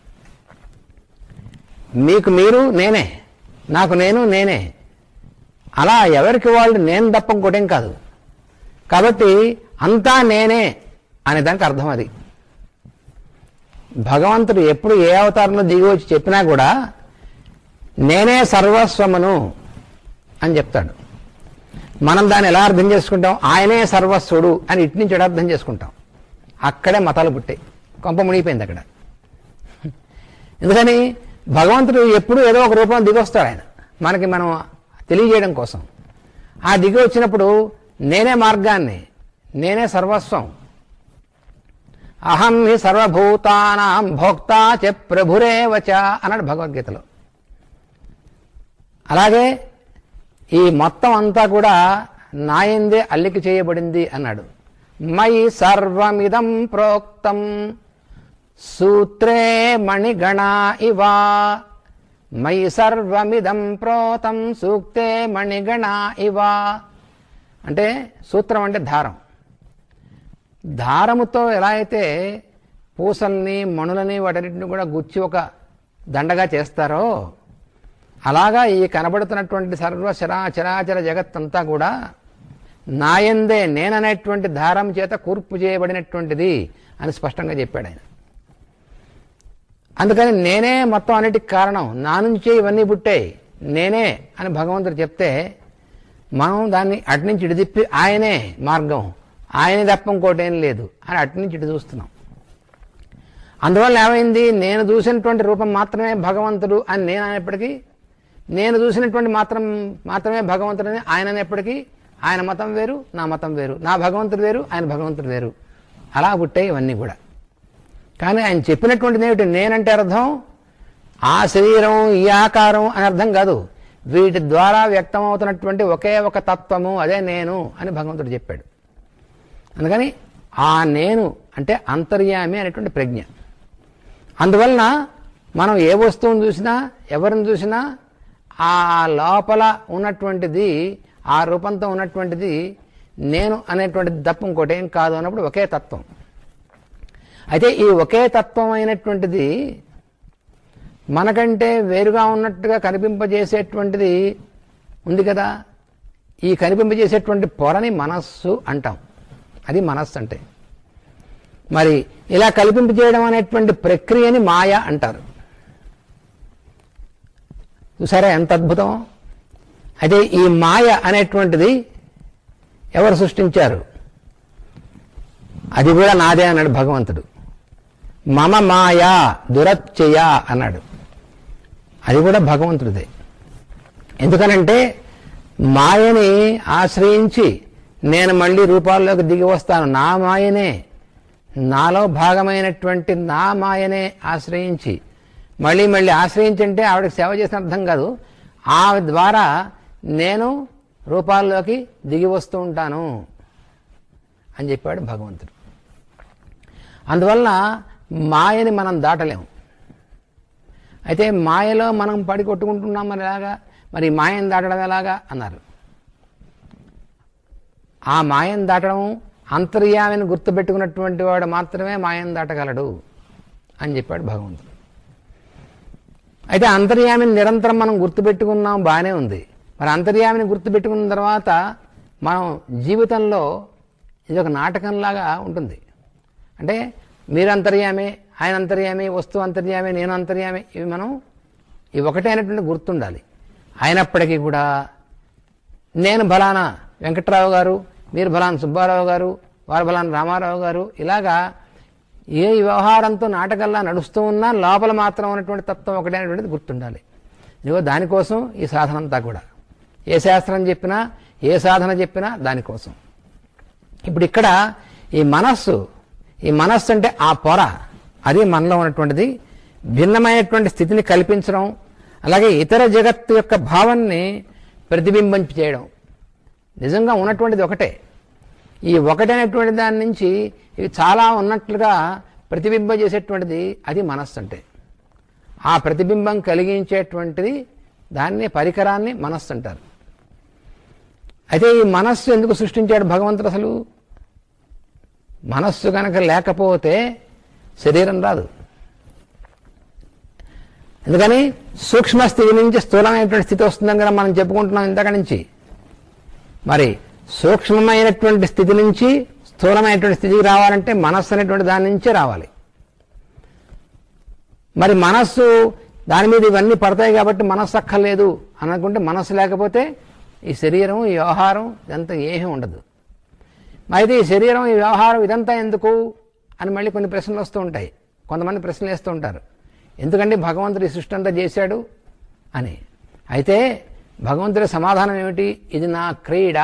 మీకు మీరు నేనే నాకు నేను నేనే అలా ఎవరికి వాళ్ళు నేను తప్ప ఇంకోటేం కాదు కాబట్టి అంతా నేనే అనే దానికి అర్థం అది భగవంతుడు ఎప్పుడు ఏ అవతారంలో దిగి వచ్చి చెప్పినా కూడా నేనే సర్వస్వమును అని చెప్తాడు మనం దాన్ని ఎలా అర్థం చేసుకుంటాం ఆయనే సర్వస్వుడు అని ఇటు నుంచి ఎటు అర్థం చేసుకుంటాం అక్కడే మతాలు పుట్టాయి కొంప మునిగిపోయింది అక్కడ ఎందుకని భగవంతుడు ఎప్పుడు ఏదో ఒక రూపంలో దిగొస్తాడు ఆయన మనకి మనం తెలియజేయడం కోసం ఆ దిగి వచ్చినప్పుడు నేనే మార్గాన్ని నేనే సర్వస్వం అహం హి సర్వభూతానాం భోక్తా చ ప్రభురేవచ అన్నాడు భగవద్గీతలో అలాగే ఈ మొత్తం అంతా కూడా నాయందే అల్లిక చేయబడింది అన్నాడు మై సర్వమిదం ప్రోక్తం సూత్రే మణిగణ ఇవా మై సర్వమిదం ప్రోతం సూక్తే మణిగణ ఇవా అంటే సూత్రం అంటే దారం దారముతో ఎలా అయితే పూసల్ని మణులని వాటన్నిటిని కూడా గుచ్చి ఒక దండగా చేస్తారో అలాగా ఈ కనబడుతున్నటువంటి సర్వ చరా చరాచర జగత్తంతా కూడా నాయందే నేననేటువంటి దారం చేత కూర్పు చేయబడినటువంటిది అని స్పష్టంగా చెప్పాడు ఆయన అందుకని నేనే మొత్తం అన్నిటికి కారణం నా నుంచే ఇవన్నీ పుట్టాయి నేనే అని భగవంతుడు చెప్తే మనం దాన్ని అటు నుంచి ఇటు తిప్పి ఆయనే మార్గం ఆయనే తప్ప ఇంకోటేం లేదు అని అటు నుంచి ఇటు చూస్తున్నాం అందువల్ల ఏమైంది నేను చూసినటువంటి రూపం మాత్రమే భగవంతుడు అని నేను అనేప్పటికీ నేను చూసినటువంటి మాత్రం మాత్రమే భగవంతుడని ఆయన అనేప్పటికీ ఆయన మతం వేరు నా మతం వేరు నా భగవంతుడు వేరు ఆయన భగవంతుడు వేరు అలా పుట్టాయి ఇవన్నీ కూడా కానీ ఆయన చెప్పినటువంటిది ఏమిటి నేనంటే అర్థం ఆ శరీరం ఈ ఆకారం అని అర్థం కాదు వీటి ద్వారా వ్యక్తమవుతున్నటువంటి ఒకే ఒక తత్వము అదే నేను అని భగవంతుడు చెప్పాడు అందుకని ఆ నేను అంటే అంతర్యామి అనేటువంటి ప్రజ్ఞ అందువలన మనం ఏ వస్తువును చూసినా ఎవరిని చూసినా ఆ లోపల ఉన్నటువంటిది ఆ రూపంతో ఉన్నటువంటిది నేను అనేటువంటిది తప్ప ఇంకోటి ఏం కాదు అన్నప్పుడు ఒకే తత్వం అయితే ఈ ఒకే తత్వం అయినటువంటిది మనకంటే వేరుగా ఉన్నట్టుగా కనిపింపజేసేటువంటిది ఉంది కదా ఈ కనిపింపజేసేటువంటి పొరని మనస్సు అంటాం అది మనస్సు అంటే మరి ఇలా కల్పింపజేయడం అనేటువంటి ప్రక్రియని మాయ అంటారు చూసారా ఎంత అద్భుతం అయితే ఈ మాయ అనేటువంటిది ఎవరు సృష్టించారు అది కూడా నాదే అన్నాడు భగవంతుడు మమ మాయా దురత్యయ అన్నాడు అది కూడా భగవంతుడిదే ఎందుకనంటే మాయని ఆశ్రయించి నేను మళ్ళీ రూపాల్లోకి దిగి వస్తాను నా మాయనే నాలో భాగమైనటువంటి నా మాయనే ఆశ్రయించి మళ్ళీ మళ్ళీ ఆశ్రయించంటే ఆవిడకి సేవ చేసిన అర్థం కాదు ఆ ద్వారా నేను రూపాల్లోకి దిగి వస్తూ ఉంటాను అని చెప్పాడు భగవంతుడు అందువల్ల మాయని మనం దాటలేము అయితే మాయలో మనం పడి కొట్టుకుంటున్నాం మరి ఎలాగా మరి మాయను దాటడం ఎలాగా అన్నారు ఆ మాయను దాటడం అంతర్యామిని గుర్తుపెట్టుకున్నటువంటి వాడు మాత్రమే మాయను దాటగలడు అని చెప్పాడు భగవంతుడు అయితే అంతర్యామిని నిరంతరం మనం గుర్తుపెట్టుకున్నాం బాగానే ఉంది మరి అంతర్యామిని గుర్తుపెట్టుకున్న తర్వాత మనం జీవితంలో ఇది ఒక నాటకంలాగా ఉంటుంది అంటే మీరు అంతర్యామే ఆయన అంతర్యామి వస్తువు అంతర్యామి నేను అంతర్యామి ఇవి మనం ఇవి ఒకటే అనేటువంటి గుర్తుండాలి అయినప్పటికీ కూడా నేను బలానా వెంకట్రావు గారు మీరు బలానా సుబ్బారావు గారు వారు బలానా రామారావు గారు ఇలాగా ఏ వ్యవహారంతో నాటకల్లా నడుస్తూ ఉన్నా లోపల మాత్రం ఉన్నటువంటి తత్వం ఒకటే అనేటువంటిది గుర్తుండాలి ఇదిగో దానికోసం ఈ సాధన అంతా కూడా ఏ శాస్త్రం చెప్పినా ఏ సాధన చెప్పినా దానికోసం ఇప్పుడు ఇక్కడ ఈ మనస్సు ఈ మనస్సు అంటే ఆ పొర అది మనలో ఉన్నటువంటిది భిన్నమైనటువంటి స్థితిని కల్పించడం అలాగే ఇతర జగత్తు యొక్క భావాన్ని ప్రతిబింబించి చేయడం నిజంగా ఉన్నటువంటిది ఒకటే ఈ ఒకటైనటువంటి దాని నుంచి ఇవి చాలా ఉన్నట్లుగా ప్రతిబింబం చేసేటువంటిది అది మనస్సు అంటే ఆ ప్రతిబింబం కలిగించేటువంటిది దాన్ని పరికరాన్ని మనస్సు అంటారు అయితే ఈ మనస్సు ఎందుకు సృష్టించాడు భగవంతుడు అసలు మనస్సు కనుక లేకపోతే శరీరం రాదు ఎందుకని సూక్ష్మ స్థితి నుంచి స్థూలమైనటువంటి స్థితి వస్తుందని కదా మనం చెప్పుకుంటున్నాం ఇంతక నుంచి మరి సూక్ష్మమైనటువంటి స్థితి నుంచి స్థూలమైనటువంటి స్థితికి రావాలంటే మనస్సు అనేటువంటి దాని నుంచే రావాలి మరి మనస్సు దాని మీద ఇవన్నీ పడతాయి కాబట్టి మనస్సు అక్కర్లేదు అని అనుకుంటే మనస్సు లేకపోతే ఈ శరీరం ఈ వ్యవహారం ఇదంతా ఏమీ ఉండదు అయితే ఈ శరీరం ఈ వ్యవహారం ఇదంతా ఎందుకు అని మళ్ళీ కొన్ని ప్రశ్నలు వస్తూ ఉంటాయి కొంతమంది ప్రశ్నలు వేస్తూ ఉంటారు ఎందుకంటే భగవంతుడు ఈ సృష్టి అంతా చేశాడు అని అయితే భగవంతుడి సమాధానం ఏమిటి ఇది నా క్రీడ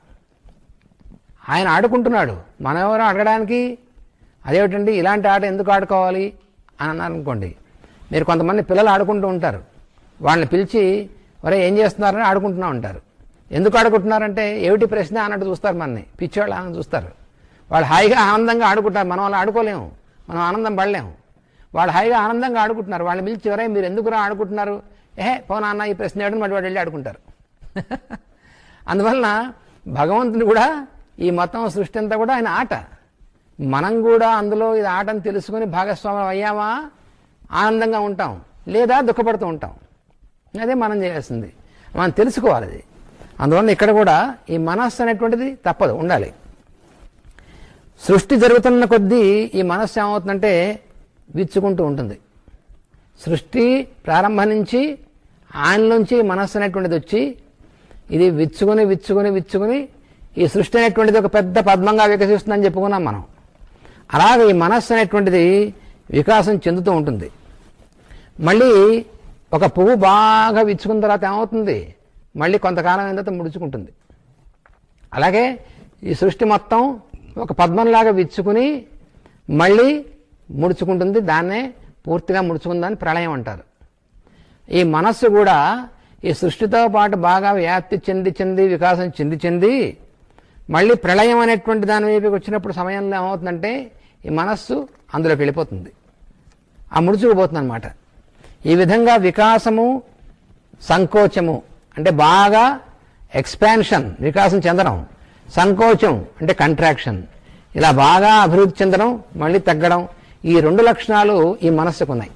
ఆయన ఆడుకుంటున్నాడు మనం ఎవరు అడగడానికి అదేమిటండి ఇలాంటి ఆట ఎందుకు ఆడుకోవాలి అని అన్నారు అనుకోండి మీరు కొంతమంది పిల్లలు ఆడుకుంటూ ఉంటారు వాళ్ళని పిలిచి ఒరే ఏం చేస్తున్నారని ఆడుకుంటున్నా ఉంటారు ఎందుకు ఆడుకుంటున్నారంటే ఏమిటి ప్రశ్న అన్నట్టు చూస్తారు మనని పిచ్చివాళ్ళు అని చూస్తారు వాళ్ళు హాయిగా ఆనందంగా ఆడుకుంటారు మనం వాళ్ళు ఆడుకోలేము మనం ఆనందం పడలేము వాళ్ళు హాయిగా ఆనందంగా ఆడుకుంటున్నారు వాళ్ళని పిలిచి ఎవరే మీరు ఎందుకురా ఆడుకుంటున్నారు ఏహే పోనా అన్న ఈ ప్రశ్న ఏడని వాడు వెళ్ళి ఆడుకుంటారు అందువలన భగవంతుని కూడా ఈ మొత్తం సృష్టి అంతా కూడా ఆయన ఆట మనం కూడా అందులో ఇది ఆటని తెలుసుకుని భాగస్వామ్యం అయ్యామా ఆనందంగా ఉంటాం లేదా దుఃఖపడుతూ ఉంటాం అదే మనం చేయాల్సింది మనం తెలుసుకోవాలి అది అందువల్ల ఇక్కడ కూడా ఈ మనస్సు అనేటువంటిది తప్పదు ఉండాలి సృష్టి జరుగుతున్న కొద్దీ ఈ మనస్సు ఏమవుతుందంటే విచ్చుకుంటూ ఉంటుంది సృష్టి ప్రారంభం నుంచి ఆయనలోంచి మనస్సు అనేటువంటిది వచ్చి ఇది విచ్చుకుని విచ్చుకుని విచ్చుకుని ఈ సృష్టి అనేటువంటిది ఒక పెద్ద పద్మంగా వికసిస్తుందని చెప్పుకున్నాం మనం అలాగే ఈ మనస్సు అనేటువంటిది వికాసం చెందుతూ ఉంటుంది మళ్ళీ ఒక పువ్వు బాగా విచ్చుకున్న తర్వాత ఏమవుతుంది మళ్ళీ కొంతకాలం అయిన తర్వాత ముడుచుకుంటుంది అలాగే ఈ సృష్టి మొత్తం ఒక పద్మంలాగా విచ్చుకుని మళ్ళీ ముడుచుకుంటుంది దాన్నే పూర్తిగా ముడుచుకుందని ప్రళయం అంటారు ఈ మనస్సు కూడా ఈ సృష్టితో పాటు బాగా వ్యాప్తి చెంది చెంది వికాసం చెంది చెంది మళ్ళీ ప్రళయం అనేటువంటి దాని వైపుకి వచ్చినప్పుడు సమయంలో ఏమవుతుందంటే ఈ మనస్సు అందులోకి వెళ్ళిపోతుంది ఆ ముడుచుకుపోతుంది అనమాట ఈ విధంగా వికాసము సంకోచము అంటే బాగా ఎక్స్పాన్షన్ వికాసం చెందడం సంకోచం అంటే కంట్రాక్షన్ ఇలా బాగా అభివృద్ధి చెందడం మళ్ళీ తగ్గడం ఈ రెండు లక్షణాలు ఈ మనస్సుకు ఉన్నాయి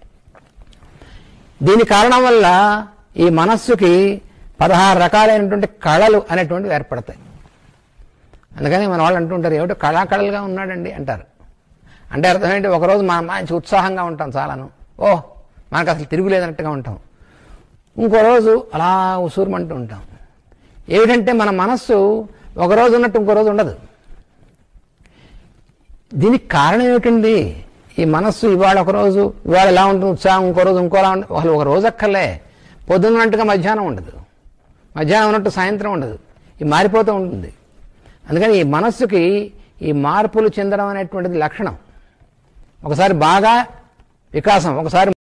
దీని కారణం వల్ల ఈ మనస్సుకి పదహారు రకాలైనటువంటి కళలు అనేటువంటివి ఏర్పడతాయి అందుకని మన వాళ్ళు అంటుంటారు ఏమిటో కళాకళలుగా ఉన్నాడండి అంటారు అంటే అర్థం ఏంటి ఒకరోజు మనం మంచి ఉత్సాహంగా ఉంటాం చాలాను ఓ మనకు అసలు తిరుగులేదన్నట్టుగా ఉంటాం ఇంకో రోజు అలా ఉసూరుమంటూ ఉంటాం ఏమిటంటే మన మనస్సు ఒకరోజు ఉన్నట్టు ఇంకో రోజు ఉండదు దీనికి కారణం ఏమిటండి ఈ మనస్సు ఇవాళ ఒక రోజు ఇవాళ ఎలా ఉంటుంది ఉత్సాహం ఇంకో రోజు ఇంకోలా ఉంటుంది అసలు ఒక రోజు అక్కర్లే పొద్దున్న ఉన్నట్టుగా మధ్యాహ్నం ఉండదు మధ్యాహ్నం ఉన్నట్టు సాయంత్రం ఉండదు ఇది మారిపోతూ ఉంటుంది అందుకని ఈ మనస్సుకి ఈ మార్పులు చెందడం అనేటువంటిది లక్షణం ఒకసారి బాగా వికాసం ఒకసారి